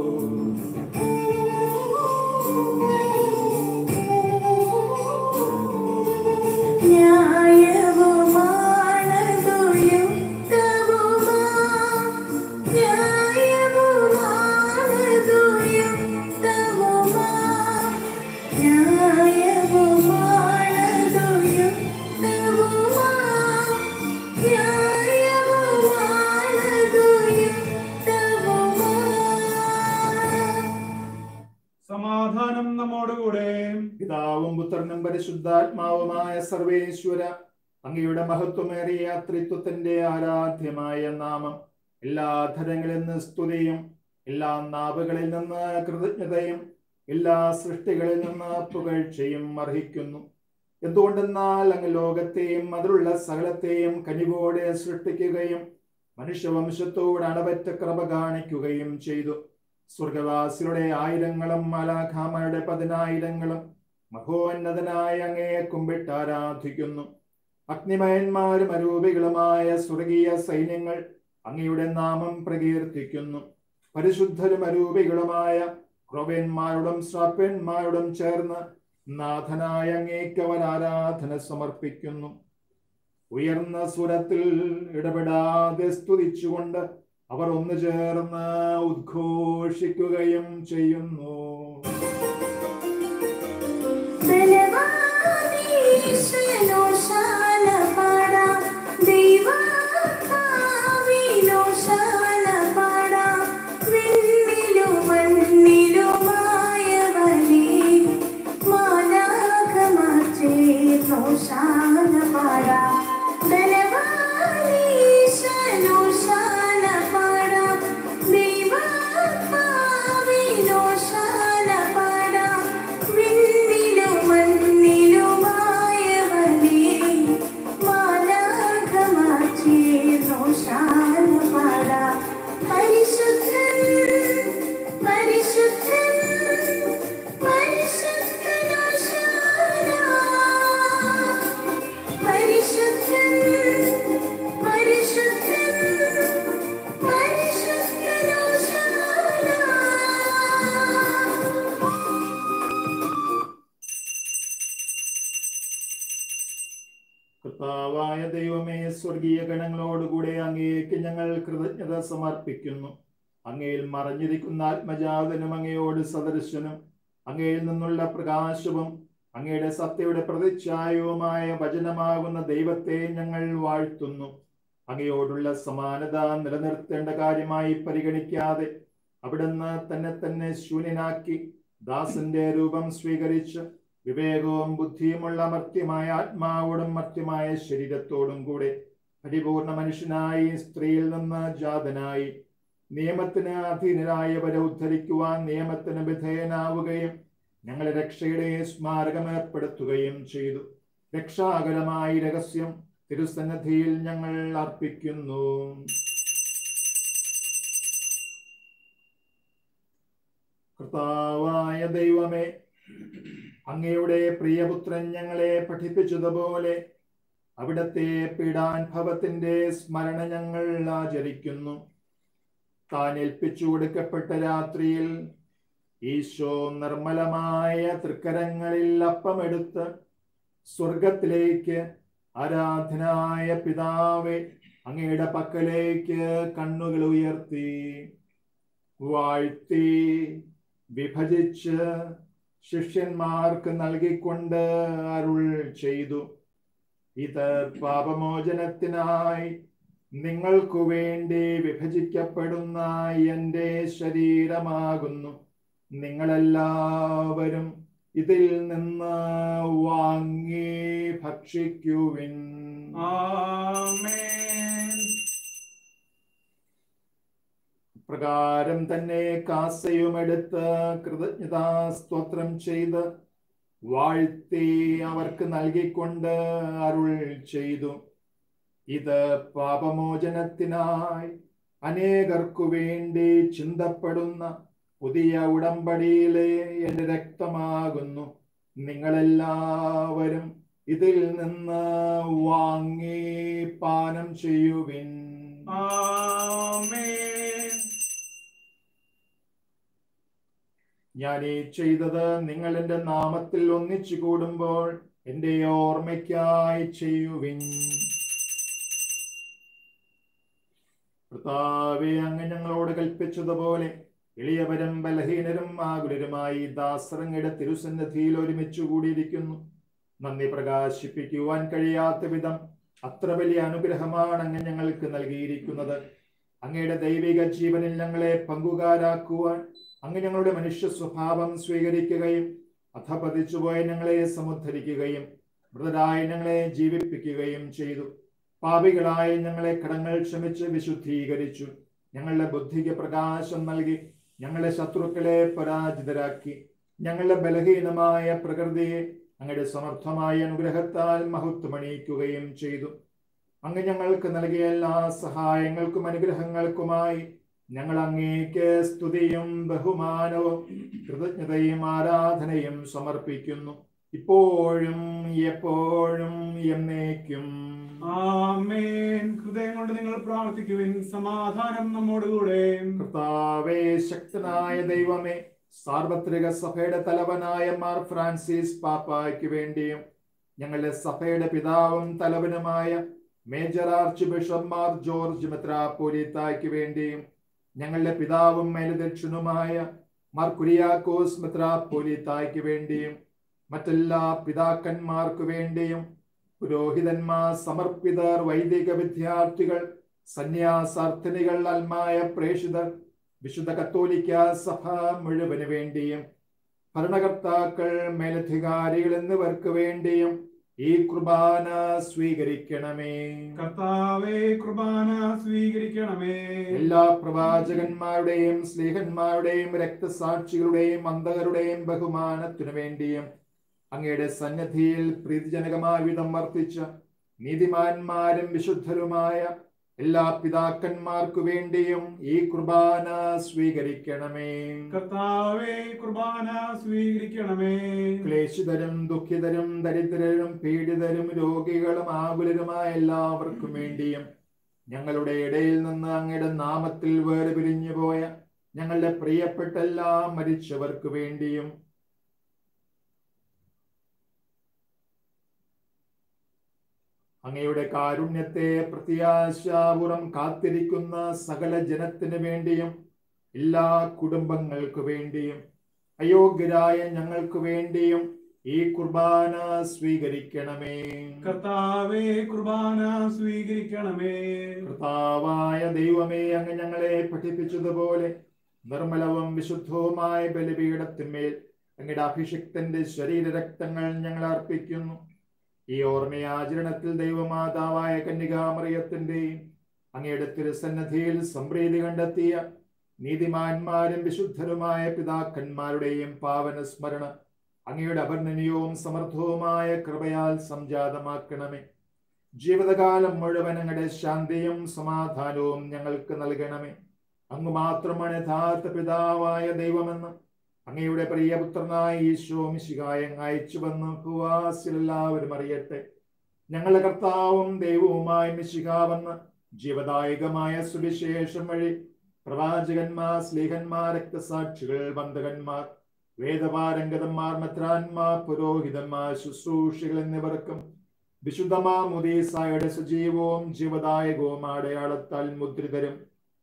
സമാധാനം നമ്മോടുകൂടെ പിതാവും പുത്രനും പരിശുദ്ധാത്മാവുമായ സർവേശ്വര അങ്ങയുടെ മഹത്വമേറിയ ത്രിത്വത്തിന്റെ ആരാധ്യമായ നാമം എല്ലാ ധരങ്ങളിൽ നിന്ന് സ്തുതിയും എല്ലാ നാവുകളിൽ നിന്ന് കൃതജ്ഞതയും എല്ലാ സൃഷ്ടികളിൽ നിന്ന് പുകഴ്ചയും അർഹിക്കുന്നു എന്തുകൊണ്ടെന്നാൽ അങ്ങ് ലോകത്തെയും അതിലുള്ള സകലത്തെയും കനിവോടെ സൃഷ്ടിക്കുകയും മനുഷ്യവംശത്തോട് അളവറ്റ കൃപ കാണിക്കുകയും ചെയ്തു സ്വർഗവാസികളുടെ ആയിരങ്ങളും മലാഖാമയുടെ പതിനായിരങ്ങളും മഹോന്നതനായ അങ്ങയെ കുമ്പിട്ട് ആരാധിക്കുന്നു അഗ്നിമയന്മാരും അരൂപികളുമായ സ്വർഗീയ സൈന്യങ്ങൾ അങ്ങയുടെ നാമം പ്രകീർത്തിക്കുന്നു പരിശുദ്ധരും അരൂപികളുമായ ക്രോവേന്മാരോടും ശ്രാപ്യന്മാരോടും ചേർന്ന് നാഥനായ അങ്ങേക്ക് അവർ ആരാധന സമർപ്പിക്കുന്നു ഉയർന്ന സ്വരത്തിൽ ഇടപെടാതെ സ്തുതിച്ചുകൊണ്ട് അവർ ഒന്നു ചേർന്ന് ഉദ്ഘോഷിക്കുകയും ചെയ്യുന്നു ബലവാനീശ്വരനോശാന പാടാം ദൈവാത്മാവിനോശാന പാടാം വിണ്ണിലും മണ്ണിലുമായവനേ മാലാഖമാർ ചേർന്നോശാന പാടാം ബലവാനീശ്വരനോശാന പാടാം ദൈവാത്മാവിനോശാന പാടാം വിണ്ണിലും മണ്ണിലുമായവനേ മാലാഖമാർ ചേർന്നോശാന പാടാം പരിശുദ്ധൻ പരിശുദ്ധൻ പരിശുദ്ധനോശാന പരിശുദ്ധൻ പരിശുദ്ധൻ പരിശുദ്ധനോശാന കർത്താവായ ദൈവമേ സ്വർഗീയ ഗണങ്ങളോടുകൂടെ അങ്ങേക്ക് ഞങ്ങൾ കൃതജ്ഞത സമർപ്പിക്കുന്നു അങ്ങയിൽ മറഞ്ഞിരിക്കുന്ന ആത്മജാതനും അങ്ങയോട് സദൃശനും അങ്ങയിൽ നിന്നുള്ള പ്രകാശവും അങ്ങയുടെ സത്യയുടെ പ്രതിച്ഛായവുമായ വചനമാകുന്ന ദൈവത്തെ ഞങ്ങൾ വാഴ്ത്തുന്നു അങ്ങയോടുള്ള സമാനത നിലനിർത്തേണ്ട കാര്യമായി പരിഗണിക്കാതെ അവിടുന്ന് തന്നെ തന്നെ ശൂന്യനാക്കി ദാസന്റെ രൂപം സ്വീകരിച്ച് വിവേകവും ബുദ്ധിയുമുള്ള മർത്യമായ ആത്മാവോടും മർത്യമായ ശരീരത്തോടും കൂടെ പരിപൂർണ മനുഷ്യനായി സ്ത്രീയിൽ നിന്ന് ജാതനായി നിയമത്തിന് അധീനരായവരെ ഉദ്ധരിക്കുവാൻ നിയമത്തിന് വിധേയനാവുകയും ഞങ്ങളെ രക്ഷയുടെ സ്മാരകം ഏർപ്പെടുത്തുകയും ചെയ്തു രക്ഷാകരമായ രഹസ്യം തിരുസന്നിധിയിൽ ഞങ്ങൾ അർപ്പിക്കുന്നു കർത്താവായ ദൈവമേ അങ്ങയുടെ പ്രിയപുത്രൻ ഞങ്ങളെ പഠിപ്പിച്ചതുപോലെ അവിടത്തെ പീഡാനുഭവത്തിന്റെ സ്മരണ ഞങ്ങൾ ആചരിക്കുന്നു താൻ ഏൽപ്പിച്ചു കൊടുക്കപ്പെട്ട രാത്രിയിൽ ഈശോ നിർമ്മലമായ തൃക്കരങ്ങളിൽ അപ്പമെടുത്ത് സ്വർഗത്തിലേക്ക് ആരാധനായ പിതാവെ അങ്ങയുടെ പക്കലേക്ക് കണ്ണുകൾ ഉയർത്തി വാഴ്ത്തി വിഭജിച്ച് ശിഷ്യന്മാർക്ക് നൽകിക്കൊണ്ട് അരുൾ ചെയ്തു ഇത് പാപമോചനത്തിനായി നിങ്ങൾക്കു വേണ്ടി വിഭജിക്കപ്പെടുന്ന എൻ്റെ ശരീരമാകുന്നു നിങ്ങളെല്ലാവരും ഇതിൽ നിന്ന് വാങ്ങി ഭക്ഷിക്കുവിൻ ആമേൻ പ്രകാരം തന്നെ കാസയുമെടുത്ത് കൃതജ്ഞതാ സ്തോത്രം ചെയ്ത് വാഴ്ത്തി അവർക്ക് നൽകിക്കൊണ്ട് അരുൾ ചെയ്തു ഇത് പാപമോചനത്തിനായി അനേകർക്കു വേണ്ടി ചിന്തപ്പെടുന്ന പുതിയ ഉടമ്പടിയിലെ എൻ്റെ രക്തമാകുന്നു നിങ്ങളെല്ലാവരും ഇതിൽ നിന്ന് വാങ്ങി പാനം ചെയ്യുവിൻ ആമേൻ ഞാൻ ഈ ചെയ്തത് നിങ്ങൾ എൻ്റെ നാമത്തിൽ ഒന്നിച്ചു കൂടുമ്പോൾ എൻ്റെ ഓർമ്മയ്ക്കായി ചെയ്യുവിൻ കർത്താവെ അങ്ങ് ഞങ്ങളോട് കൽപ്പിച്ചതുപോലെ എളിയവരും ബലഹീനരും ആകുലരുമായി ദാസറങ്ങയുടെ തിരുസന്നിധിയിൽ ഒരുമിച്ച് കൂടിയിരിക്കുന്നു നന്ദി പ്രകാശിപ്പിക്കുവാൻ കഴിയാത്ത വിധം അത്ര വലിയ അനുഗ്രഹമാണ് അങ്ങ് ഞങ്ങൾക്ക് നൽകിയിരിക്കുന്നത് അങ്ങയുടെ ദൈവിക ജീവനിൽ ഞങ്ങളെ പങ്കുകാരാക്കുവാൻ അങ്ങ് ഞങ്ങളുടെ മനുഷ്യ സ്വഭാവം സ്വീകരിക്കുകയും അധപതിച്ചുപോയ ഞങ്ങളെ സമുദ്ധരിക്കുകയും മൃതരായ ഞങ്ങളെ ജീവിപ്പിക്കുകയും ചെയ്തു പാപികളായ ഞങ്ങളെ കടങ്ങൾ ക്ഷമിച്ച് വിശുദ്ധീകരിച്ചു ഞങ്ങളുടെ ബുദ്ധിക്ക് പ്രകാശം നൽകി ഞങ്ങളുടെ ശത്രുക്കളെ പരാജിതരാക്കി ഞങ്ങളുടെ ബലഹീനമായ പ്രകൃതിയെ അങ്ങയുടെ സമർത്ഥമായ അനുഗ്രഹത്താൽ മഹത്വമണിയിക്കുകയും ചെയ്തു അങ്ങ് ഞങ്ങൾക്ക് നൽകിയ എല്ലാ സഹായങ്ങൾക്കും അനുഗ്രഹങ്ങൾക്കുമായി ഞങ്ങൾ അങ്ങേക്ക് സ്തുതിയും ബഹുമാനവും കൃതജ്ഞതയും ആരാധനയും സമർപ്പിക്കുന്നു ഇപ്പോഴും എപ്പോഴും എന്നേക്കും ആമേൻ ഹൃദയം കൊണ്ട് നിങ്ങൾ പ്രാർത്ഥിക്കുവിൻ സമാധാനം നമ്മോടുകൂടെ കർത്താവേ ശക്തനായ ദൈവമേ സാർവത്രിക സഭയുടെ തലവനായ മാർ ഫ്രാൻസിസ് പാപ്പായ്ക്ക് വേണ്ടിയും ഞങ്ങളുടെ സഭയുടെ പിതാവും തലവനുമായ major archbishop Mar George മെത്രാപ്പോലിത്തായ്ക്ക് വേണ്ടിയും ഞങ്ങളുടെ പിതാവും മേലധ്യക്ഷനുമായ മാർ കുര്യാക്കോസ് മെത്രാപ്പോലിത്തായ്ക്ക് വേണ്ടിയും മറ്റെല്ലാ പിതാക്കന്മാർക്ക് വേണ്ടിയും പുരോഹിതന്മാർ സമർപ്പിതർ വൈദിക വിദ്യാർത്ഥികൾ സന്യാസാർത്ഥിനികൾ അൽമായ പ്രേഷിതർ വിശുദ്ധ കത്തോലിക്ക സഭ മുഴുവന് വേണ്ടിയും ഭരണകർത്താക്കൾ മേലധികാരികൾ എന്നിവർക്ക് വേണ്ടിയും ഈ കുർബാന സ്വീകരിക്കണമേ കർത്താവേ കുർബാന സ്വീകരിക്കണമേ എല്ലാ പ്രവാചകന്മാരുടെയും സ്നേഹന്മാരുടെയും രക്തസാക്ഷികളുടെയും അന്ധകരുടെയും ബഹുമാനത്തിനു വേണ്ടിയും അങ്ങയുടെ സന്നദ്ധിയിൽ പ്രീതിജനകമായ വിധം വർത്തിച്ച നീതിമാന്മാരും വിശുദ്ധരുമായ എല്ലാ പിതാക്കന്മാർക്കു വേണ്ടിയും ഈ കുർബാന സ്വീകരിക്കണമേ കർത്താവേ കുർബാന സ്വീകരിക്കണമേ ക്ലേശിതരും ദുഃഖിതരും ദരിദ്രരും പീഡിതരും രോഗികളും ആകുലരുമായ എല്ലാവർക്കും വേണ്ടിയും ഞങ്ങളുടെ ഇടയിൽ നിന്ന് അങ്ങയുടെ നാമത്തിൽ വേർപിരിഞ്ഞു പോയ ഞങ്ങളുടെ പ്രിയപ്പെട്ട എല്ലാ മരിച്ചവർക്ക് വേണ്ടിയും അങ്ങയുടെ കാരുണ്യത്തെ പ്രത്യാശാപുറം കാത്തിരിക്കുന്ന സകല ജനത്തിന് വേണ്ടിയും എല്ലാ കുടുംബങ്ങൾക്ക് വേണ്ടിയും അയോഗ്യരായ ഞങ്ങൾക്ക് വേണ്ടിയും ഈ കുർബാന സ്വീകരിക്കണമേ കർത്താവേ കുർബാന സ്വീകരിക്കണമേ കർത്താവായ ദൈവമേ അങ്ങ് ഞങ്ങളെ പഠിപ്പിച്ചതുപോലെ നിർമ്മലവും വിശുദ്ധവുമായ ബലിപീഠത്തിന്മേൽ അങ്ങയുടെ അഭിഷിക്തന്റെ ശരീരരക്തങ്ങൾ ഞങ്ങൾ അർപ്പിക്കുന്നു ഈ ഓർമ്മയാചരണത്തിൽ ദൈവമാതാവായ കന്യകാമറിയത്തിന്റെയും അങ്ങയുടെ തിരുസന്നധിയിൽ സംപ്രീതി കണ്ടെത്തിയ നീതിമാന്മാരും വിശുദ്ധരുമായ പിതാക്കന്മാരുടെയും പാവന സ്മരണ അങ്ങയുടെ അപർണനീയവും സമർത്ഥവുമായ കൃപയാൽ സംജാതമാക്കണമേ ജീവിതകാലം മുഴുവൻ അങ്ങയുടെ ശാന്തിയും സമാധാനവും ഞങ്ങൾക്ക് നൽകണമേ അങ്ങ് മാത്രമാണ് യഥാർത്ഥ പിതാവായ ദൈവമെന്ന് അങ്ങയുടെ പ്രിയപുത്രനായ ഈശോ മിശികായ അയച്ചുവെന്ന് ഭൂവാസിൽ എല്ലാവരും അറിയട്ടെ ഞങ്ങളുടെ കർത്താവും ദൈവവുമായ മിശികാവെന്ന് ജീവദായകമായ സുവിശേഷം വഴി പ്രവാചകന്മാർ സ്ലീഹന്മാർ രക്തസാക്ഷികൾ ബന്ധകന്മാർ വേദപാരംഗതന്മാർ മെത്രാന്മാർ പുരോഹിതന്മാർ ശുശ്രൂഷികൾ എന്നിവർക്കും വിശുദ്ധമാ മുദീസായുടെ സജീവവും ജീവദായകവും അടയാളത്താൽ മുദ്രിതരും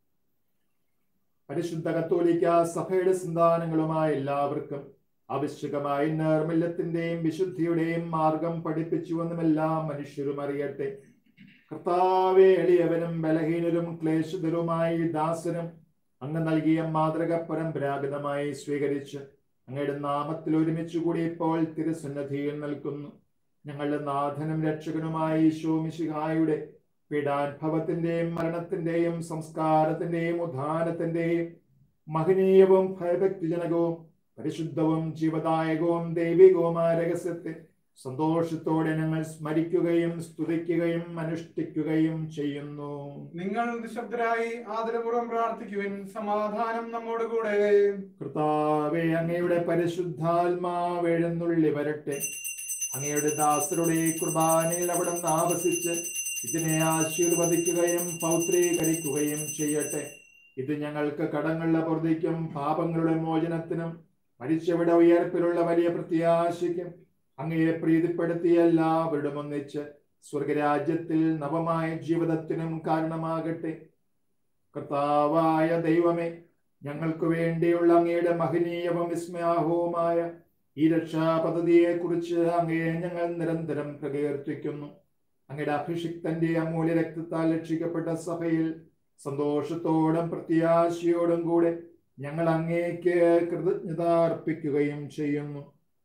പരിശുദ്ധ കത്തോലിക്ക സഭയുടെ സന്താനങ്ങളുമായ എല്ലാവർക്കും ആവശ്യകമായ നൈർമല്യത്തിന്റെയും വിശുദ്ധിയുടെയും മാർഗം പഠിപ്പിച്ചുവെന്നും എല്ലാ മനുഷ്യരും അറിയട്ടെ കർത്താവെ എളിയവനും ബലഹീനരും ക്ലേശിതരുമായി ദാസനും അങ്ങ് നൽകിയ മാതൃക പരമ്പരാഗതമായി സ്വീകരിച്ച് അങ്ങയുടെ നാമത്തിൽ ഒരുമിച്ച് കൂടി ഇപ്പോൾ തിരുസന്നധിയിൽ നിൽക്കുന്നു ഞങ്ങളുടെ നാഥനും രക്ഷകനുമായ ഈശോ മിശിഹായുടെ പീഡാനുഭവത്തിന്റെയും മരണത്തിന്റെയും സംസ്കാരത്തിന്റെയും ഉദ്ധാനത്തിന്റെയും മഹനീയവും ഭയഭക്തിജനകവും പരിശുദ്ധവും ജീവദായകവും ദൈവികവുമായ രഹസ്യത്തെ സന്തോഷത്തോടെ ഞങ്ങൾ സ്മരിക്കുകയും സ്തുതിക്കുകയും അനുഷ്ഠിക്കുകയും ചെയ്യുന്നു നിങ്ങൾ നിശബ്ദരായി ആദരപൂർവ്വം പ്രാർത്ഥിക്കുവിൻ സമാധാനം നമ്മോടുകൂടെ കർത്താവെ അങ്ങയുടെ പരിശുദ്ധാത്മാവ് എഴുന്നള്ളി വരട്ടെ അങ്ങയുടെ ദാസരുടെ ഈ കുർബാനയിൽ അവിടെ നിന്ന് ആവസിച്ച് ഇതിനെ ആശീർവദിക്കുകയും പൗത്രീകരിക്കുകയും ചെയ്യട്ടെ ഇത് ഞങ്ങൾക്ക് കടങ്ങളുടെ പൊറുതിക്കും പാപങ്ങളുടെ മോചനത്തിനും മരിച്ചവിടെ ഉയർപ്പിലുള്ള വലിയ പ്രത്യാശയ്ക്കും അങ്ങയെ പ്രീതിപ്പെടുത്തിയ എല്ലാവരുടെ ഒന്നിച്ച് സ്വർഗരാജ്യത്തിൽ നവമായ ജീവിതത്തിനും കാരണമാകട്ടെ കർത്താവായ ദൈവമേ ഞങ്ങൾക്ക് വേണ്ടിയുള്ള അങ്ങയുടെ മഹനീയവും വിസ്മയാഹവുമായ ഈ രക്ഷാപദ്ധതിയെ കുറിച്ച് അങ്ങയെ ഞങ്ങൾ നിരന്തരം പ്രകീർത്തിക്കുന്നു അങ്ങയുടെ അഭിഷിക്തന്റെ അമൂല്യ രക്തത്താൽ രക്ഷിക്കപ്പെട്ട സഭയിൽ സന്തോഷത്തോടും പ്രത്യാശയോടും കൂടെ ഞങ്ങൾ അങ്ങേക്ക് കൃതജ്ഞത അർപ്പിക്കുകയും ചെയ്യുന്നു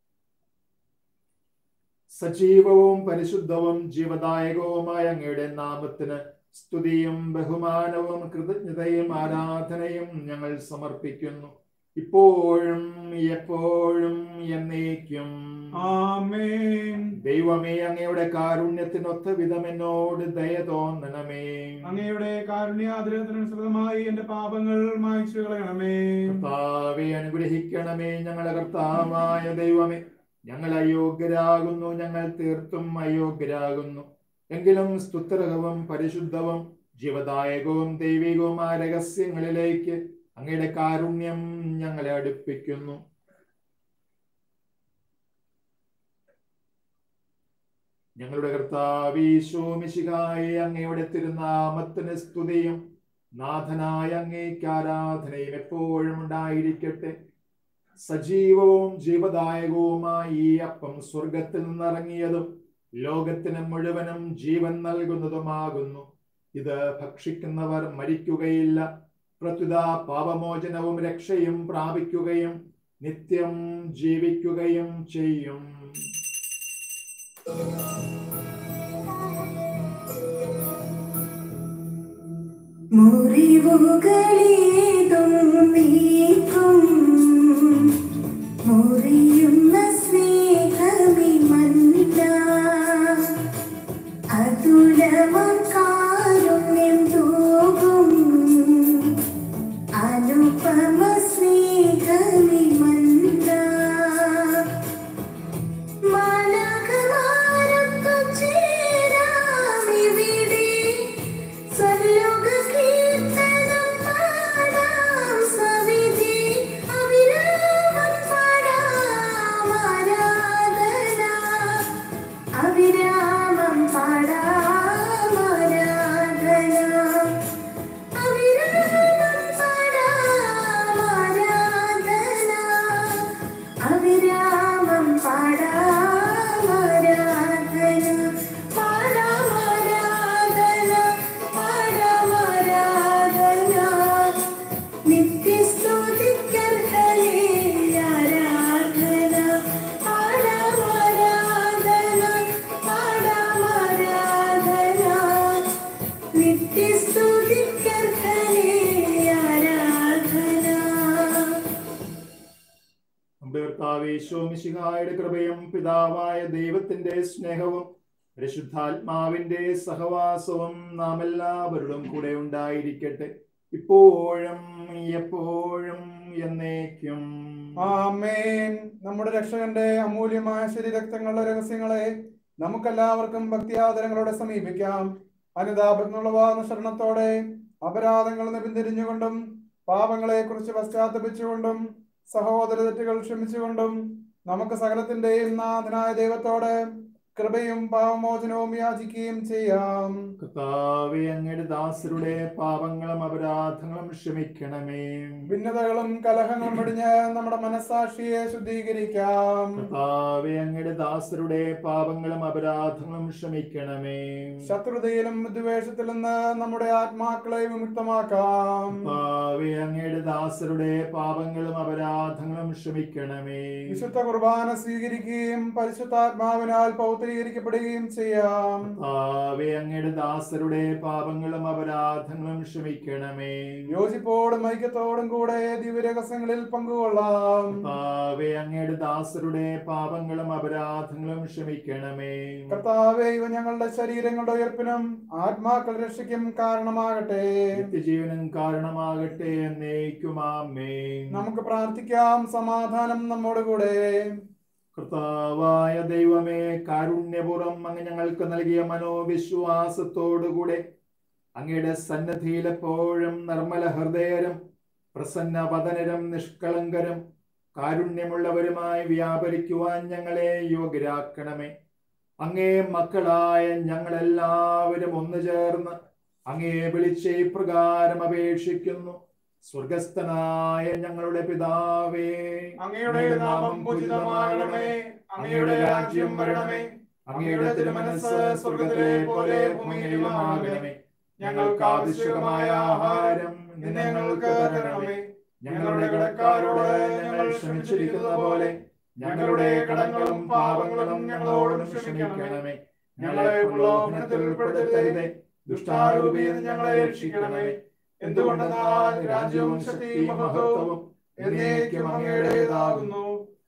സജീവവും പരിശുദ്ധവും ജീവദായകവുമായ അങ്ങയുടെ നാമത്തിന് സ്തുതിയും ബഹുമാനവും കൃതജ്ഞതയും ആരാധനയും ഞങ്ങൾ സമർപ്പിക്കുന്നു ഇപ്പോഴും എപ്പോഴും എന്നേക്കും ആമേൻ ദൈവമേ അങ്ങയുടെ കാരുണ്യത്തിനൊത്ത വിധം എന്നോട് ദയ തോന്നണമേ അങ്ങയുടെ കാരുണ്യാതിരത്തിനനുസൃതമായി എന്റെ പാപങ്ങൾ മായ്ച്ചു കളയണമേ കർത്താവെ അനുഗ്രഹിക്കണമേ ഞങ്ങളുടെ കർത്താവായ ദൈവമേ ഞങ്ങൾ അയോഗ്യരാകുന്നു ഞങ്ങൾ തീർത്തും അയോഗ്യരാകുന്നു എങ്കിലും സ്തുത്രകവും പരിശുദ്ധവും ജീവദായകവും ദൈവികവുമായ രഹസ്യങ്ങളിലേക്ക് അങ്ങയുടെ കാരുണ്യം ഞങ്ങളെ അടുപ്പിക്കുന്നു ഞങ്ങളുടെ കർത്താവീശോമിശികായി അങ്ങയുടെ തിരുനാമത്തിന് സ്തുതിയും നാഥനായ അങ്ങേക്ക് ആരാധനയും എപ്പോഴും ഉണ്ടായിരിക്കട്ടെ സജീവവും ജീവദായകവുമായ ഈ അപ്പം സ്വർഗത്തിൽ നിന്നിറങ്ങിയതും ലോകത്തിന് മുഴുവനും ജീവൻ നൽകുന്നതുമാകുന്നു ഇത് ഭക്ഷിക്കുന്നവർ മരിക്കുകയില്ല പ്രത്യുത പാപമോചനവും രക്ഷയും പ്രാപിക്കുകയും നിത്യം ജീവിക്കുകയും ചെയ്യും മുറിവുകളേതും നീക്കും മുറിയുന്ന സ്നേഹമി മന്ദ അതുലമം കാരുണ്യം തൂകും അനുപമ സ്നേഹമി മന്ദ മാലാഖമാരൊപ്പം ചേരാമിവിടെ സർലോക കീർത്തനം പാടാം സവിധി അവിരാമം പാടാം ആരാധന അവിരാമം പാടാം ആരാധന അവിരാമം പാടാം ആരാധന അവിരാമം പാടാം ആരാധന പാടാം ആരാധന പാടാം ആരാധന നിത്യസ്തുതിക്കർഹനേ ആരാധന പാടാം ആരാധന പാടാം ആരാധന നിത്യസ്തുതിക്കർഹനേ ആരാധന നമ്മുടെ കർത്താവേശോമിശിഹായുടെ കൃപയും പിതാവായ ദൈവത്തിന്റെ സ്നേഹവും പരിശുദ്ധാത്മാവിന്റെ സഹവാസവും നാം എല്ലാവരോടും കൂടെ ഉണ്ടായിരിക്കട്ടെ ഇപ്പോഴും എപ്പോഴും എന്നേക്കും ആമേൻ നമ്മുടെ രക്ഷകന്റെ അമൂല്യമായ ശരീരക്തങ്ങളുടെ രഹസ്യങ്ങളെ നമുക്കെല്ലാവർക്കും ഭക്തിയാദരങ്ങളോടെ സമീപിക്കാം അനുതാപങ്ങളുള്ള ശരണത്തോടെ അപരാധങ്ങൾ നിന്ന് പിന്തിരിഞ്ഞുകൊണ്ടും പാപങ്ങളെ കുറിച്ച് പശ്ചാത്തപിച്ചുകൊണ്ടും സഹോദര തെറ്റുകൾ ക്ഷമിച്ചുകൊണ്ടും നമുക്ക് സകലത്തിന്റെയും നാഥനായ ദൈവത്തോട് കൃപയും പാപമോചനവും യാചിക്കുകയും ചെയ്യാം കർത്താവെ അങ്ങയുടെ ദാസരുടെ പാപങ്ങളും അപരാധങ്ങളും ക്ഷമിക്കണമേ ഭിന്നതകളും കലഹങ്ങളും വെടിഞ്ഞ് നമ്മുടെ മനസ്സാക്ഷിയെ ശുദ്ധീകരിക്കാം കർത്താവെ അങ്ങയുടെ ദാസരുടെ പാപങ്ങളും അപരാധങ്ങളും ക്ഷമിക്കണമേ ശത്രുതയിലും ദ്വേഷത്തിൽ നിന്ന് നമ്മുടെ ആത്മാക്കളെ വിമുക്തമാക്കാം കർത്താവെ അങ്ങയുടെ ദാസരുടെ പാപങ്ങളും അപരാധങ്ങളും ക്ഷമിക്കണമേ വിശുദ്ധ കുർബാന സ്വീകരിക്കുകയും പരിശുദ്ധാത്മാവിനാൽ പൗത്രീകരിക്കപ്പെടുകയും ചെയ്യാം കർത്താവെ അങ്ങയുടെ ദാസരുടെ പാപങ്ങളും അപരാധങ്ങളും ക്ഷമിക്കണമേ യോജിപ്പോടും ഐക്യത്തോടും കൂടെ ദിവ്യരഹസ്യങ്ങളിൽ പങ്കുകൊള്ളാം കർത്താവെ അങ്ങയുടെ ദാസരുടെ പാപങ്ങളും അപരാധങ്ങളും ക്ഷമിക്കണമേ കർത്താവെ ഇവ ഞങ്ങളുടെ ശരീരങ്ങളുടെ ഉയർപ്പിനും ആത്മാക്കൾ രക്ഷയ്ക്കും കാരണമാകട്ടെ നിത്യജീവനും കാരണമാകട്ടെ എന്നേക്കുമാമേ നമുക്ക് പ്രാർത്ഥിക്കാം സമാധാനം നമ്മോട് കൂടെ കർത്താവായ ദൈവമേ കാരുണ്യപൂർവ്വം അങ്ങ് ഞങ്ങൾക്ക് നൽകിയ മനോവിശ്വാസത്തോടുകൂടെ അങ്ങയുടെ സന്നദ്ധിയിൽ എപ്പോഴും നിർമ്മല ഹൃദയരും പ്രസന്ന വദനരും നിഷ്കളങ്കരും കാരുണ്യമുള്ളവരുമായി വ്യാപരിക്കുവാൻ ഞങ്ങളെ യോഗ്യരാക്കണമേ അങ്ങേ മക്കളായ ഞങ്ങളെല്ലാവരും ഒന്നു ചേർന്ന് അങ്ങേ വിളിച്ച് ഇപ്രകാരം അപേക്ഷിക്കുന്നു സ്വർഗസ്ഥനായ ഞങ്ങളുടെ പിതാവേ അങ്ങയുടെ നാമം പൂജിതമാകണമേ അങ്ങയുടെ രാജ്യം വരണമേ അങ്ങയുടെ തിരുമനസ് സ്വർഗത്തിലെ പോലെ ഭൂമിയിലുമാകണമേ ഞങ്ങൾക്ക് ആവശ്യമായ ആഹാരം ഇന്ന് ഞങ്ങൾക്ക് തരണമേ ഞങ്ങളുടെ കടക്കാരോട് ഞങ്ങൾ ക്ഷമിച്ചിരിക്കുന്ന പോലെ ഞങ്ങളുടെ കടങ്ങളും പാപങ്ങളും ഞങ്ങളോടും ക്ഷമിക്കണമേ ഞങ്ങളെ പ്രലോഭനത്തിൽ ഉൾപ്പെടുത്തരുതേ ദുഷ്ടാരൂപിയിൽ നിന്ന് ഞങ്ങളെ രക്ഷിക്കണമേ എന്തുകൊണ്ടെന്നാൽ രാജ്യവും ശക്തിയും മഹത്വവും എന്നേക്കും അങ്ങയുടേതാകുന്നു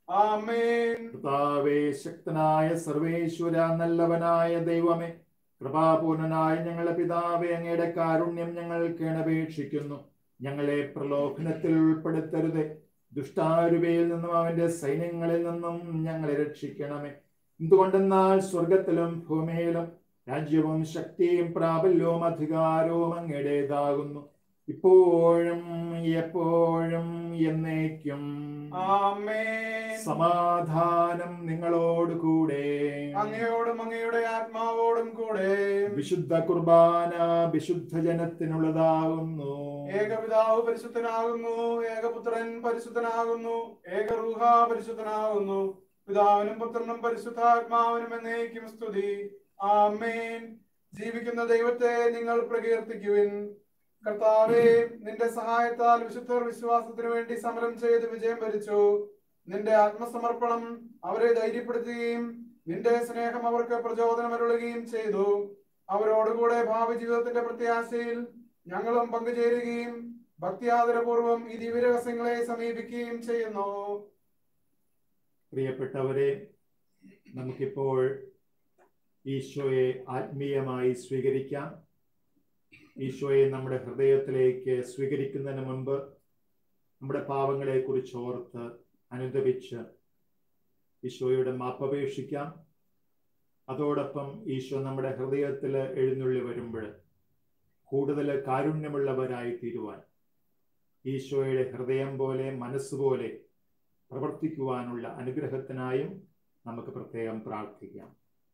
ആമേൻ കർത്താവേ ശക്തനായ സർവേശ്വര നല്ലവനായ ദൈവമേ കൃപാപൂർണനായ ഞങ്ങളുടെ പിതാവേ അങ്ങയുടെ കാരുണ്യം ഞങ്ങൾക്ക് അപേക്ഷിക്കുന്നു ഞങ്ങളെ പ്രലോഭനത്തിൽ ഉൾപ്പെടുത്തരുത് ദുഷ്ടാരുവയിൽ നിന്നും അവന്റെ സൈന്യങ്ങളിൽ നിന്നും ഞങ്ങളെ രക്ഷിക്കണമേ എന്തുകൊണ്ടെന്നാൽ സ്വർഗത്തിലും ഭൂമിയിലും രാജ്യവും ശക്തിയും പ്രാബല്യവും അധികാരവും അങ്ങയുടേതാകുന്നു ഇപ്പോഴും എപ്പോഴും എന്നേക്കും ആമേൻ സമാധാനം നിങ്ങളോട് കൂടെ അങ്ങയോടും അങ്ങയുടെ ആത്മാവോടും കൂടെ വിശുദ്ധ കുർബാന വിശുദ്ധ ജനത്തിനുള്ളതാകുന്നു ഏകപിതാവ് പരിശുദ്ധനാകുന്നു ഏകപുത്രൻ പരിശുദ്ധനാകുന്നു ഏകറൂഹ പരിശുദ്ധനാകുന്നു പിതാവിനും പുത്രനും പരിശുദ്ധാത്മാവിനും എന്നേക്കും സ്തുതി ആമേൻ ജീവിക്കുന്ന ദൈവത്തെ നിങ്ങൾ പ്രകീർത്തിക്കുവിൻ കർത്താവേ നിന്റെ സഹായത്താൽ വിശുദ്ധർ വിശ്വാസത്തിനു വേണ്ടി സമരം ചെയ്ത് വിജയം വരിച്ചു നിന്റെ ആത്മസമർപ്പണം അവരെ ധൈര്യപ്പെടുത്തുകയും നിന്റെ സ്നേഹം അവർക്ക് പ്രചോദനം അരുളുകയും ചെയ്തു അവരോടുകൂടെ ഭാവി ജീവിതത്തിന്റെ പ്രത്യാശയിൽ ഞങ്ങളും പങ്കുചേരുകയും ഭക്തിയാദരപൂർവം ഈ ദിവ്യരഹസ്യങ്ങളെ സമീപിക്കുകയും ചെയ്യുന്നു പ്രിയപ്പെട്ടവരെ നമുക്കിപ്പോൾ ഈശോയെ ആത്മീയമായി സ്വീകരിക്കാം ഈശോയെ നമ്മുടെ ഹൃദയത്തിലേക്ക് സ്വീകരിക്കുന്നതിന് മുൻപ് നമ്മുടെ പാവങ്ങളെ കുറിച്ച് ഓർത്ത് അനുദപിച്ച് ഈശോയുടെ മാപ്പപേക്ഷിക്കാം അതോടൊപ്പം ഈശോ നമ്മുടെ ഹൃദയത്തിൽ എഴുന്നള്ളി വരുമ്പോൾ കൂടുതൽ കാരുണ്യമുള്ളവരായി തീരുവാൻ ഈശോയുടെ ഹൃദയം പോലെ മനസ്സുപോലെ പ്രവർത്തിക്കുവാനുള്ള അനുഗ്രഹത്തിനായും നമുക്ക് പ്രത്യേകം പ്രാർത്ഥിക്കാം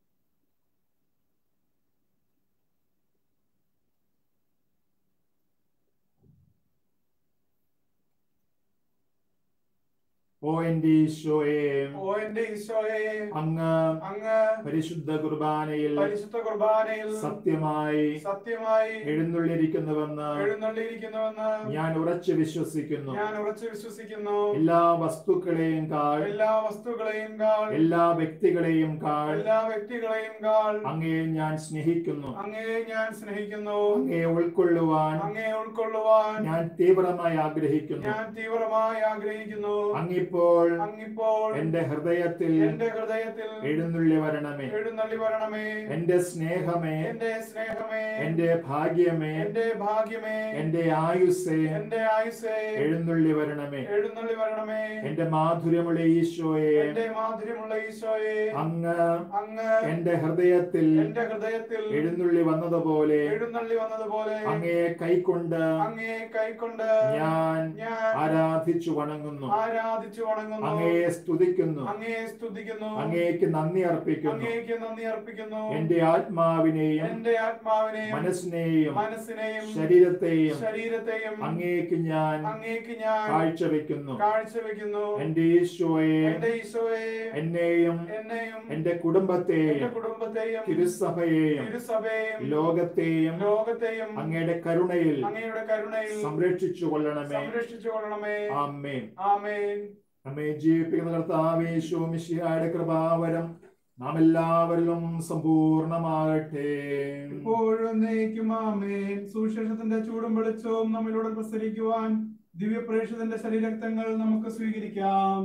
ഓ എന്റെ ഈശോയെ ഓ എന്റെ ഈശോയെ അങ്ങ് അങ്ങ് പരിശുദ്ധ കുർബാനയിൽ പരിശുദ്ധ കുർബാനയിൽ സത്യമായി സത്യമായി എഴുന്നള്ളിരിക്കുന്നുവെന്ന് എഴുന്നള്ളിയിരിക്കുന്നുവെന്ന് ഞാൻ ഉറച്ചു വിശ്വസിക്കുന്നു ഞാൻ ഉറച്ചു വിശ്വസിക്കുന്നു എല്ലാ വസ്തുക്കളെയും കാൾ എല്ലാ വസ്തുക്കളെയും കാൾ എല്ലാ വ്യക്തികളെയും കാൾ എല്ലാ വ്യക്തികളെയും കാൾ അങ്ങയെ ഞാൻ സ്നേഹിക്കുന്നു അങ്ങയെ ഞാൻ സ്നേഹിക്കുന്നു അങ്ങയെ ഉൾക്കൊള്ളുവാൻ അങ്ങയെ ഉൾക്കൊള്ളുവാൻ ഞാൻ തീവ്രമായി ആഗ്രഹിക്കുന്നു ഞാൻ തീവ്രമായി ആഗ്രഹിക്കുന്നു അങ്ങിപ്പോൾ അങ്ങിപ്പോൾ എന്റെ ഹൃദയത്തിൽ എന്റെ ഹൃദയത്തിൽ എഴുന്നള്ളി വരണമേ എഴുന്നള്ളി വരണമേ എന്റെ സ്നേഹമേ എന്റെ സ്നേഹമേ എന്റെ ഭാഗ്യമേ എന്റെ ഭാഗ്യമേ എന്റെ ആയുസ്സേ എന്റെ ആയുസേ എഴുന്നള്ളി വരണമേ എഴുന്നള്ളി വരണമേ എന്റെ മാധുര്യമുള്ള ഈശോയെ എന്റെ മാധുര്യമുള്ള ഈശോയെ അങ്ങ് അങ്ങ് എന്റെ ഹൃദയത്തിൽ എന്റെ ഹൃദയത്തിൽ എഴുന്നള്ളി വന്നതുപോലെ എഴുന്നള്ളി വന്നതുപോലെ അങ്ങയെ കൈക്കൊണ്ട് അങ്ങയെ കൈക്കൊണ്ട് ഞാൻ ഞാൻ ആരാധിച്ചു വണങ്ങുന്നു ആരാധിച്ചു വണങ്ങുന്നു അങ്ങയെ സ്തുതിക്കുന്നു അങ്ങയെ സ്തുതിക്കുന്നു അങ്ങേക്ക് നന്ദി അർപ്പിക്കുന്നു അങ്ങേക്ക് നന്ദി അർപ്പിക്കുന്നു എന്റെ ആത്മാവിനെയും എന്റെ ആത്മാവിനെയും മനസ്സിനെയും മനസ്സിനെയും ശരീരത്തെയും ശരീരത്തെയും അങ്ങേക്ക് ഞാൻ അങ്ങേക്ക് ഞാൻ കാഴ്ചവെക്കുന്നു കാഴ്ചവെക്കുന്നു എന്റെ ഈശോയെ എന്റെ ഈശോയെ എന്നെയും എന്നെയും എന്റെ എന്റെ കുടുംബത്തെയും കുടുംബത്തെയും തിരുസഭയെയും തിരുസഭയെയും ലോകത്തെയും ലോകത്തെയും അങ്ങയുടെ കരുണയിൽ അങ്ങയുടെ കരുണയിൽ സംരക്ഷിച്ചു കൊള്ളണമേ സംരക്ഷിച്ചു കൊള്ളണമേ ആമേൻ ആമേൻ നമ്മെ ജീവിപ്പിക്കുന്ന കർത്താവേശോ മിശിഹായുടെ കൃപാവരം നാം എല്ലാവരിലും സമ്പൂർണമാകട്ടെ ഇപ്പോഴും നയിക്കും ആമേൻ സുവിശേഷത്തിന്റെ ചൂടും വെളിച്ചവും നമ്മിലൂടെ പ്രസരിക്കുവാൻ ദിവ്യപ്രേക്ഷിതന്റെ ശരീരക്തങ്ങൾ നമുക്ക് സ്വീകരിക്കാം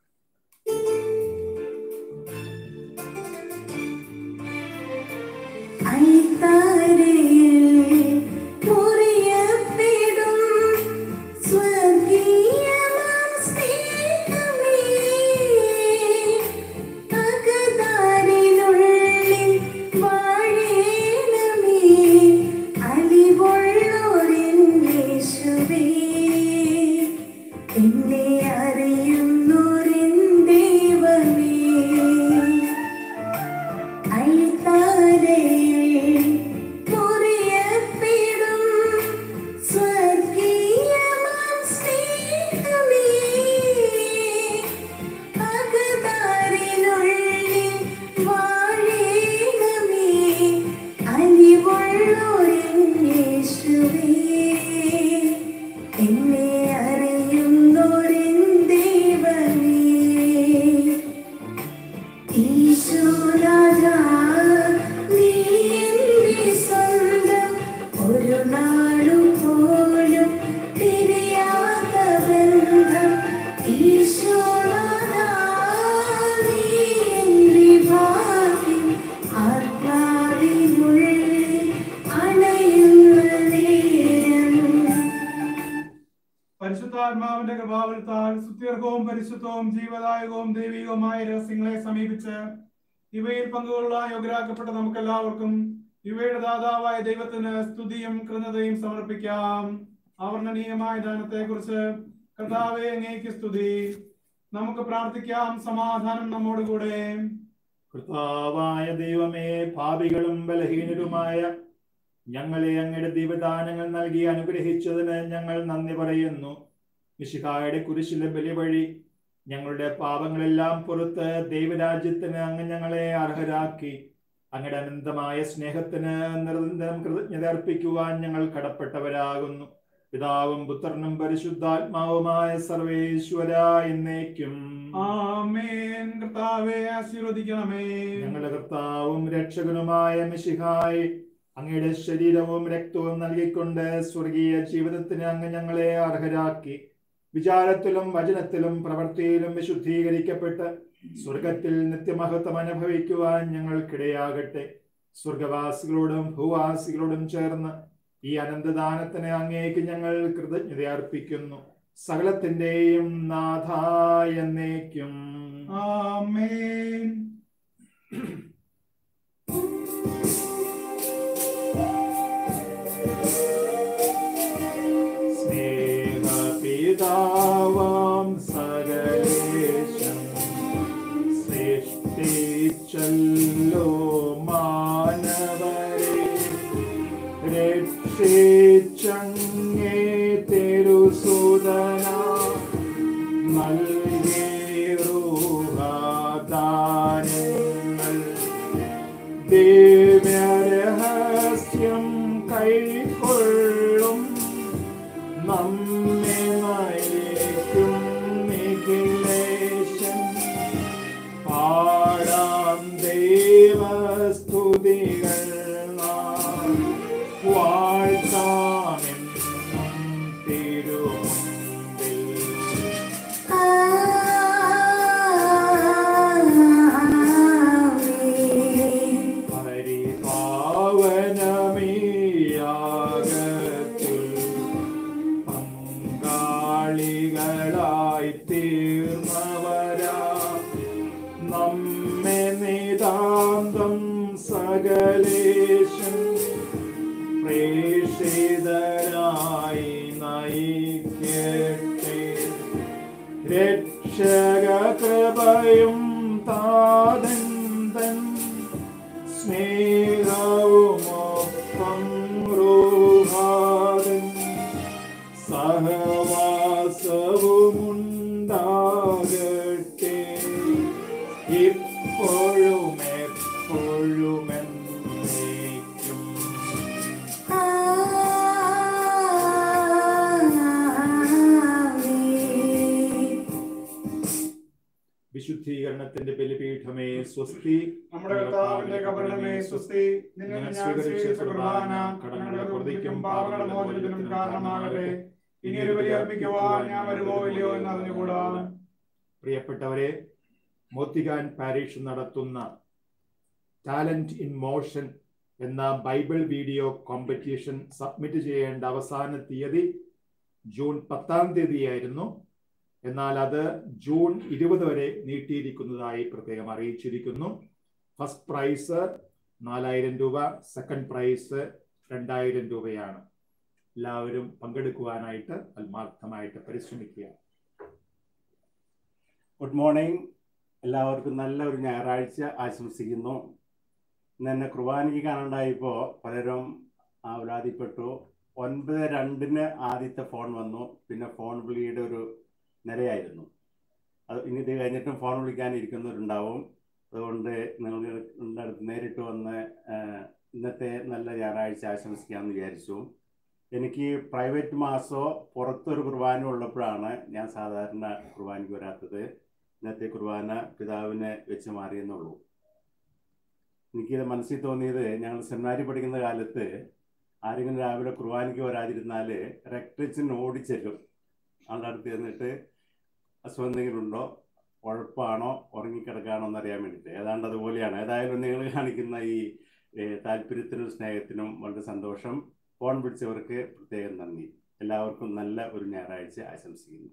അൽത്താരയിൽ മുറിയപ്പെടും സ്വർഗീയമാം സ്നേഹമേ അകതാരിനുള്ളിൽ വാഴേണമേ അലിവുള്ളോരിൻ യേശുവേ എന്നെ അറിയുന്നോരിൻ ദൈവമേ പരിശുദ്ധാത്മാവിന്റെ കൃപാവലത്താൽ സുത്യർഹവും പരിശുദ്ധവും ജീവദായകവും ദൈവികവുമായ രഹസ്യങ്ങളെ സമീപിച്ച് ഇവയിൽ പങ്കുകൊള്ളാൻ യോഗ്യരാക്കപ്പെട്ട നമുക്കെല്ലാവർക്കും ഇവയുടെ ദാതാവായ ദൈവത്തിന് സ്തുതിയും കൃതയും സമർപ്പിക്കാം അവർണ്ണനീയമായ ദാനത്തെ കുറിച്ച് കർത്താവെ അങ്ങേക്ക് സ്തുതി നമുക്ക് പ്രാർത്ഥിക്കാം സമാധാനം നമ്മോടുകൂടെ കർത്താവായ ദൈവമേ പാപികളും ബലഹീനരുമായ ഞങ്ങളെ അങ്ങയുടെ ദൈവദാനങ്ങൾ നൽകി അനുഗ്രഹിച്ചതിന് ഞങ്ങൾ നന്ദി പറയുന്നു മിശിഹായുടെ കുരിശിലെ ബലി വഴി ഞങ്ങളുടെ പാപങ്ങളെല്ലാം പുറത്ത് ദൈവരാജ്യത്തിന് അങ്ങ് ഞങ്ങളെ അർഹരാക്കി അങ്ങയുടെ അനന്തമായ സ്നേഹത്തിന് നിരന്തരം കൃതജ്ഞത അർപ്പിക്കുവാൻ ഞങ്ങൾ കടപ്പെട്ടവരാകുന്നു പിതാവും പുത്രനും പരിശുദ്ധാത്മാവുമായ സർവേശ്വര എന്നേക്കും ആമേൻ കർത്താവെ ആശീർവദിക്കണമേ ഞങ്ങളുടെ കർത്താവും രക്ഷകനുമായ മിശിഹായി അങ്ങയുടെ ശരീരവും രക്തവും നൽകിക്കൊണ്ട് സ്വർഗീയ ജീവിതത്തിന് അങ്ങ് ഞങ്ങളെ അർഹരാക്കി വിചാരത്തിലും വചനത്തിലും പ്രവൃത്തിയിലും വിശുദ്ധീകരിക്കപ്പെട്ട് സ്വർഗത്തിൽ നിത്യമഹത്വം അനുഭവിക്കുവാൻ ഞങ്ങൾക്കിടയാകട്ടെ സ്വർഗവാസികളോടും ഭൂവാസികളോടും ചേർന്ന് ഈ അനന്തദാനത്തിന് അങ്ങേക്ക് ഞങ്ങൾ കൃതജ്ഞത അർപ്പിക്കുന്നു സകലത്തിന്റെയും നാഥായ എന്നേക്കും ആമേൻ സ്നേഹപിതാവാം സകലേശം സൃഷ്ടിച്ചല്ലോ മാനവരെ രക്ഷിച്ചങ്ങേ തിരുസുതന നൽകേറുഹാദാനങ്ങൾ ദിവ്യരഹസ്യം കൈക്കൊള്ളും നമ്മെ നയിക്കും നിഖിലേശൻ പാടാം ദൈവസ്തുതികൾ നാം വാഴ്ത്താമെന്നും തിരുമുമ്പിൽ പരിപാവനമീയാകത്തിൽ പങ്കാളികളായി തീർന്നവരാ നമ്മെ നിതാന്തം സകലേശൻ പ്രേഷിതരായി നയിക്കട്ടെ രക്ഷക കൃപയും താതന്തൻ സ്നേഹവുമൊപ്പം റൂഹാദൻ സഹവാസവുമുണ്ടാകട്ടെ ഇപ്പോഴും എപ്പോഴും എന്നേക്കും വിശുദ്ധീകരണത്തിന്റെ ബലിപീഠമേ സ്വസ്തി നമ്മുടെ കർത്താവിന്റെ കബരണമേ സ്വസ്തി നിന്നെ ഞാൻ സ്വീകരിച്ച കുർബാന ഞങ്ങളുടെ പ്രതിക്കും പാപങ്ങളുടെ മോചനത്തിനും കാരണമാകട്ടെ ഇനി ഒരു ബലി അർപ്പിക്കുവാൻ ഞാൻ വരുമോ ഇല്ലയോ എന്ന് അറിഞ്ഞുകൂടാ പ്രിയപ്പെട്ടവരെ മോത്തിഗാൻ പാരിഷ് നടത്തുന്ന ടാലന്റ് ഇൻ മോഷൻ എന്ന ബൈബിൾ വീഡിയോ കോമ്പറ്റീഷൻ സബ്മിറ്റ് ചെയ്യേണ്ട അവസാന തീയതി ജൂൺ പത്താം തീയതിയായിരുന്നു എന്നാൽ അത് ജൂൺ ഇരുപത് വരെ നീട്ടിയിരിക്കുന്നതായി പ്രത്യേകം അറിയിച്ചിരിക്കുന്നു ഫസ്റ്റ് പ്രൈസ് നാലായിരം രൂപ സെക്കൻഡ് പ്രൈസ് രണ്ടായിരം രൂപയാണ് എല്ലാവരും പങ്കെടുക്കുവാനായിട്ട് ആത്മാർത്ഥമായിട്ട് പരിശ്രമിക്കുക ഗുഡ് മോർണിംഗ് എല്ലാവർക്കും നല്ല ഒരു ഞായറാഴ്ച ആശംസിക്കുന്നു ഇന്ന് എന്നെ കുർബാനയ്ക്ക് കാണണ്ടായപ്പോൾ പലരും ആവലാതിപ്പെട്ടു ഒൻപത് രണ്ടിന് ആദ്യത്തെ ഫോൺ വന്നു പിന്നെ ഫോൺ വിളിയുടെ ഒരു നിരയായിരുന്നു അത് ഇനി ഇത് കഴിഞ്ഞിട്ടും ഫോൺ വിളിക്കാനിരിക്കുന്നവരുണ്ടാവും അതുകൊണ്ട് നിങ്ങൾ നിങ്ങളുടെ അടുത്ത് നേരിട്ട് വന്ന് ആ, ഇന്നത്തെ നല്ല ഞായറാഴ്ച ആശംസിക്കാമെന്ന് വിചാരിച്ചു എനിക്ക് പ്രൈവറ്റ് മാസോ പുറത്തൊരു കുർബാന ഉള്ളപ്പോഴാണ് ഞാൻ സാധാരണ കുർബാനയ്ക്ക് വരാത്തത് ഇന്നത്തെ കുർബാന പിതാവിനെ വെച്ച് മാറിയെന്നുള്ളൂ എനിക്കിത് മനസ്സിൽ തോന്നിയത് ഞങ്ങൾ സെമിനാരി പഠിക്കുന്ന കാലത്ത് ആരെങ്കിലും രാവിലെ കുർബാനയ്ക്ക് വരാതിരുന്നാൽ റെക്ടറിച്ചിന് ഓടിച്ചെല്ലും ആളുടെ അടുത്ത് ചെന്നിട്ട് അസുഖം എന്തെങ്കിലും ഉണ്ടോ ഉഴപ്പാണോ ഉറങ്ങിക്കിടക്കാണോ എന്നറിയാൻ വേണ്ടിയിട്ട് ഏതാണ്ട് അതുപോലെയാണ് ഏതായാലും നിങ്ങൾ കാണിക്കുന്ന ഈ ഏഹ്, താല്പര്യത്തിനും സ്നേഹത്തിനും വളരെ സന്തോഷം ഫോൺ വിളിച്ചവർക്ക് പ്രത്യേകം നന്ദി എല്ലാവർക്കും നല്ല ഒരു ഞായറാഴ്ച ആശംസിക്കുന്നു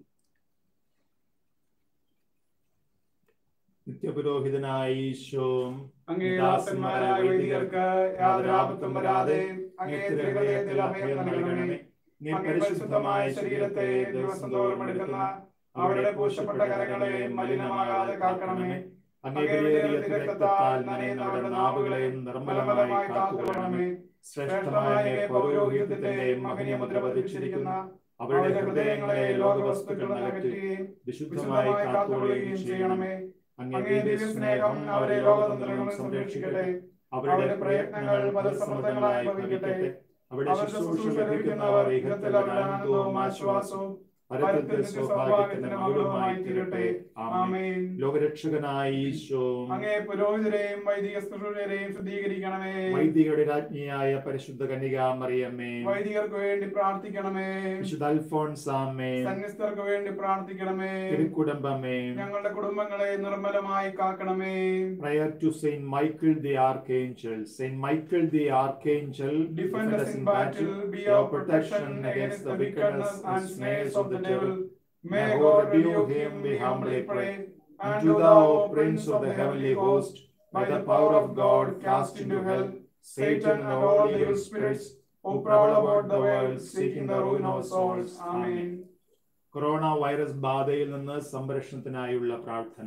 നിത്യപുരോഹിതനായ ഈശോ അങ്ങേ ദാസന്മാരായ വൈദികർക്ക് യാതൊരു ആപത്തും വരാതെ അങ്ങേ ഹൃദയത്തിൽ അഭയം നൽകണമേ അങ്ങേ പരിശുദ്ധമായ ശരീരത്തെ ദിവസം തോറും എടുക്കുന്ന അവരുടെ പൂശപ്പെട്ട കരങ്ങളെ മലിനമാകാതെ കാക്കണമേ അങ്ങേ വിലയേറിയ രക്തത്താൽ നനയുന്ന അവരുടെ നാവുകളെയും നിർമ്മലമായി കാത്തുകൊള്ളണമേ ശ്രേഷ്ഠമായ അങ്ങേ പൗരോഹിത്യത്തിന്റെ മഹനീയമുദ്ര പതിച്ചിരിക്കുന്ന അവരുടെ ഹൃദയങ്ങളെ ലോകവസ്തുക്കൾ അകറ്റുകയും വിശുദ്ധമായി കാത്തുകൊള്ളുകയും ചെയ്യണമേ അങ്ങേ ദിവ്യസ്നേഹം അവരെ ലോകതന്ത്രങ്ങളും സംരക്ഷിക്കട്ടെ അവരുടെ പ്രയത്നങ്ങൾ ഫലസമൃദ്ധങ്ങളായി ഭവിക്കട്ടെ അവിടെ ശുശ്രൂഷ ലഭിക്കുന്നവർ ഇഹത്തിൽ അവരുടെ ആനന്ദവും ആശ്വാസവും പരത്തിൽ സൗഭാഗ്യത്തിന്റെ മകളുമായി തീരട്ടെ ആമേൻ ആമേൻ ലോകരക്ഷകനായ ഈശോ അങ്ങേ പുരോഹിതരെയും വൈദിക ശുശ്രൂഷരെയും ശുദ്ധീകരിക്കണമേ വൈദികരുടെ രാജ്ഞിയായ പരിശുദ്ധ കന്യകാ മറിയമ്മേ വൈദികർക്ക് വേണ്ടി പ്രാർത്ഥിക്കണമേ വിശുദ്ധ അൽഫോൺസാമ്മേ സന്യസ്തർക്ക് വേണ്ടി പ്രാർത്ഥിക്കണമേ തിരുക്കുടുംബമേ ഞങ്ങളുടെ കുടുംബങ്ങളെ നിർമ്മലമായി കാക്കണമേ Prayer to Saint Michael the Archangel. Saint Michael the Archangel, Defend us in battle, be our protection against the wickedness and snares of the devil. May God rebuke him, we humbly pray. And do thou, O Prince of the heavenly host, by the power of God, cast into hell Satan and all the evil spirits who prowl about the world, seeking the ruin of souls. Amen. Corona virus ബാധയിൽ നിന്ന് സംരക്ഷണത്തിനായുള്ള പ്രാർത്ഥന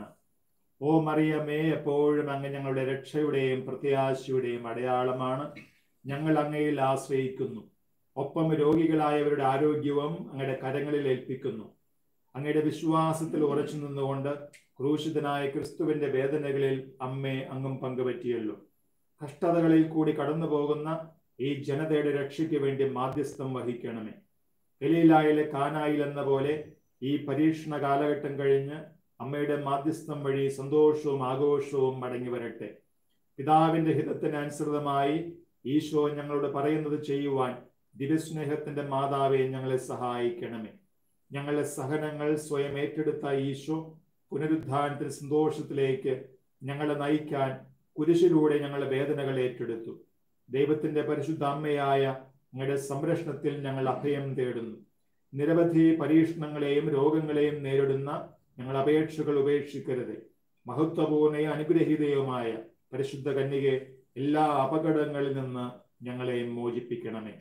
ഓ മറിയമേ എപ്പോഴും അങ്ങ് ഞങ്ങളുടെ രക്ഷയുടെയും പ്രത്യാശയുടെയും അടയാളമാണ് ഞങ്ങൾ അങ്ങയിൽ ആശ്രയിക്കുന്നു ഒപ്പം രോഗികളായവരുടെ ആരോഗ്യവും അങ്ങയുടെ കരങ്ങളിൽ ഏൽപ്പിക്കുന്നു അങ്ങയുടെ വിശ്വാസത്തിൽ ഉറച്ചു നിന്നുകൊണ്ട് ക്രൂശിതനായ ക്രിസ്തുവിന്റെ വേദനകളിൽ അമ്മേ അങ്ങും പങ്കുപറ്റിയല്ലോ കഷ്ടതകളിൽ കൂടി കടന്നു പോകുന്ന ഈ ജനതയുടെ രക്ഷയ്ക്ക് വേണ്ടി മാധ്യസ്ഥം വഹിക്കണമേ ഗലീലായിലെ കാനായിൽ എന്ന പോലെ ഈ പരീക്ഷണ കാലഘട്ടം കഴിഞ്ഞ് അമ്മയുടെ മാധ്യസ്ഥം വഴി സന്തോഷവും ആഘോഷവും മടങ്ങി വരട്ടെ പിതാവിന്റെ ഹിതത്തിന് അനുസൃതമായി ഈശോ ഞങ്ങളോട് പറയുന്നത് ചെയ്യുവാൻ ദിവ്യസ്നേഹത്തിന്റെ മാതാവെ ഞങ്ങളെ സഹായിക്കണമേ ഞങ്ങളുടെ സഹനങ്ങൾ സ്വയം ഏറ്റെടുത്ത ഈശോ പുനരുദ്ധാനത്തിന് സന്തോഷത്തിലേക്ക് ഞങ്ങളെ നയിക്കാൻ കുരിശിലൂടെ ഞങ്ങളുടെ വേദനകൾ ഏറ്റെടുത്തു ദൈവത്തിന്റെ പരിശുദ്ധ അമ്മയായ അങ്ങയുടെ സംരക്ഷണത്തിൽ ഞങ്ങൾ അഭയം തേടുന്നു നിരവധി പരീക്ഷണങ്ങളെയും രോഗങ്ങളെയും നേരിടുന്ന ഞങ്ങൾ അപേക്ഷകൾ ഉപേക്ഷിക്കരുത് മഹത്വപൂർണ്ണയും അനുഗ്രഹീതയുമായ പരിശുദ്ധ കന്യകെ എല്ലാ അപകടങ്ങളിൽ നിന്ന് ഞങ്ങളെ മോചിപ്പിക്കണമേ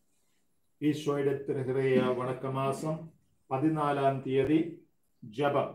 ഈശോയുടെ തിരുഹൃദയ വണക്കമാസം പതിനാലാം തീയതി ജപം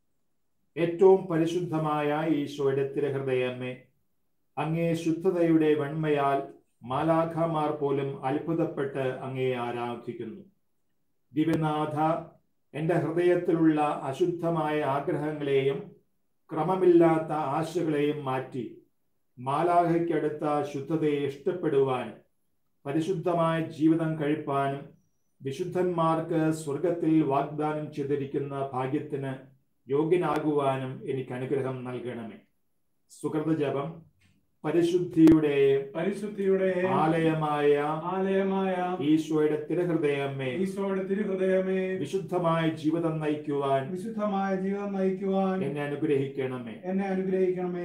ഏറ്റവും പരിശുദ്ധമായ ഈശോയുടെ തിരുഹൃദയമ്മേ അങ്ങേ ശുദ്ധതയുടെ വെണ്മയാൽ മാലാഖമാർ പോലും അത്ഭുതപ്പെട്ട് അങ്ങേ ആരാധിക്കുന്നു ദിവ്യനാഥ എൻ്റെ ഹൃദയത്തിലുള്ള അശുദ്ധമായ ആഗ്രഹങ്ങളെയും ക്രമമില്ലാത്ത ആശകളെയും മാറ്റി മാലാഖയ്ക്കടുത്ത ശുദ്ധതയെ ഇഷ്ടപ്പെടുവാനും പരിശുദ്ധമായ ജീവിതം കഴിപ്പാനും വിശുദ്ധന്മാർക്ക് സ്വർഗത്തിൽ വാഗ്ദാനം ചെയ്തിരിക്കുന്ന ഭാഗ്യത്തിന് യോഗ്യനാകുവാനും എനിക്ക് അനുഗ്രഹം നൽകണമേ സുഹൃത ജപം പരിശുദ്ധിയുടെ പരിശുദ്ധിയുടെ ആലയമായ ആലയമായ ഈശോയുടെ തിരഹൃദയമേ ഈശോയുടെ തിരുഹൃദയമേ വിശുദ്ധമായ ജീവിതം നയിക്കുവാൻ വിശുദ്ധമായ ജീവിതം നയിക്കുവാൻ എന്നെ അനുഗ്രഹിക്കണമേ എന്നെ അനുഗ്രഹിക്കണമേ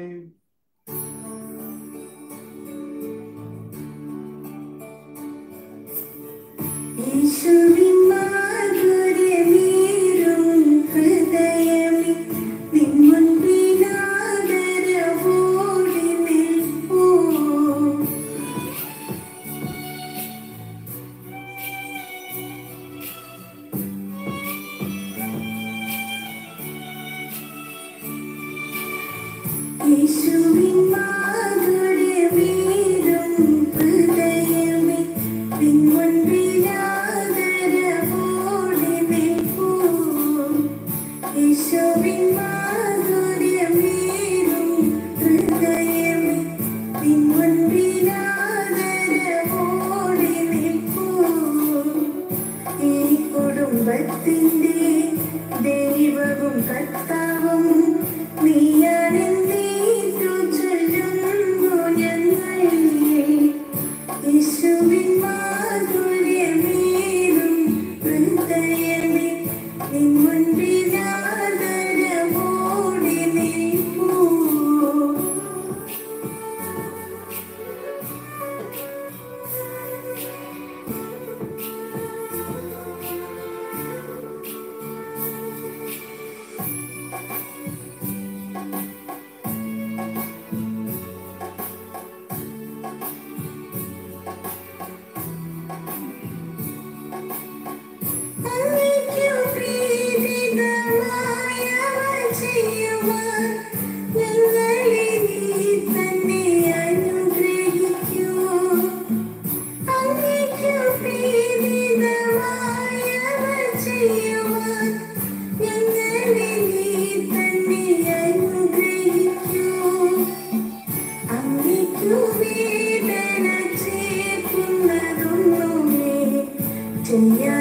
യേശുവിൻ മാധുര്യമേറും ഹൃദയമേ നിൻ മുൻപിലാദരവോടെ നിൽപ്പൂ യേശു വേദന ചേർക്കുന്നതൊന്നുമേ ചെയ്യാ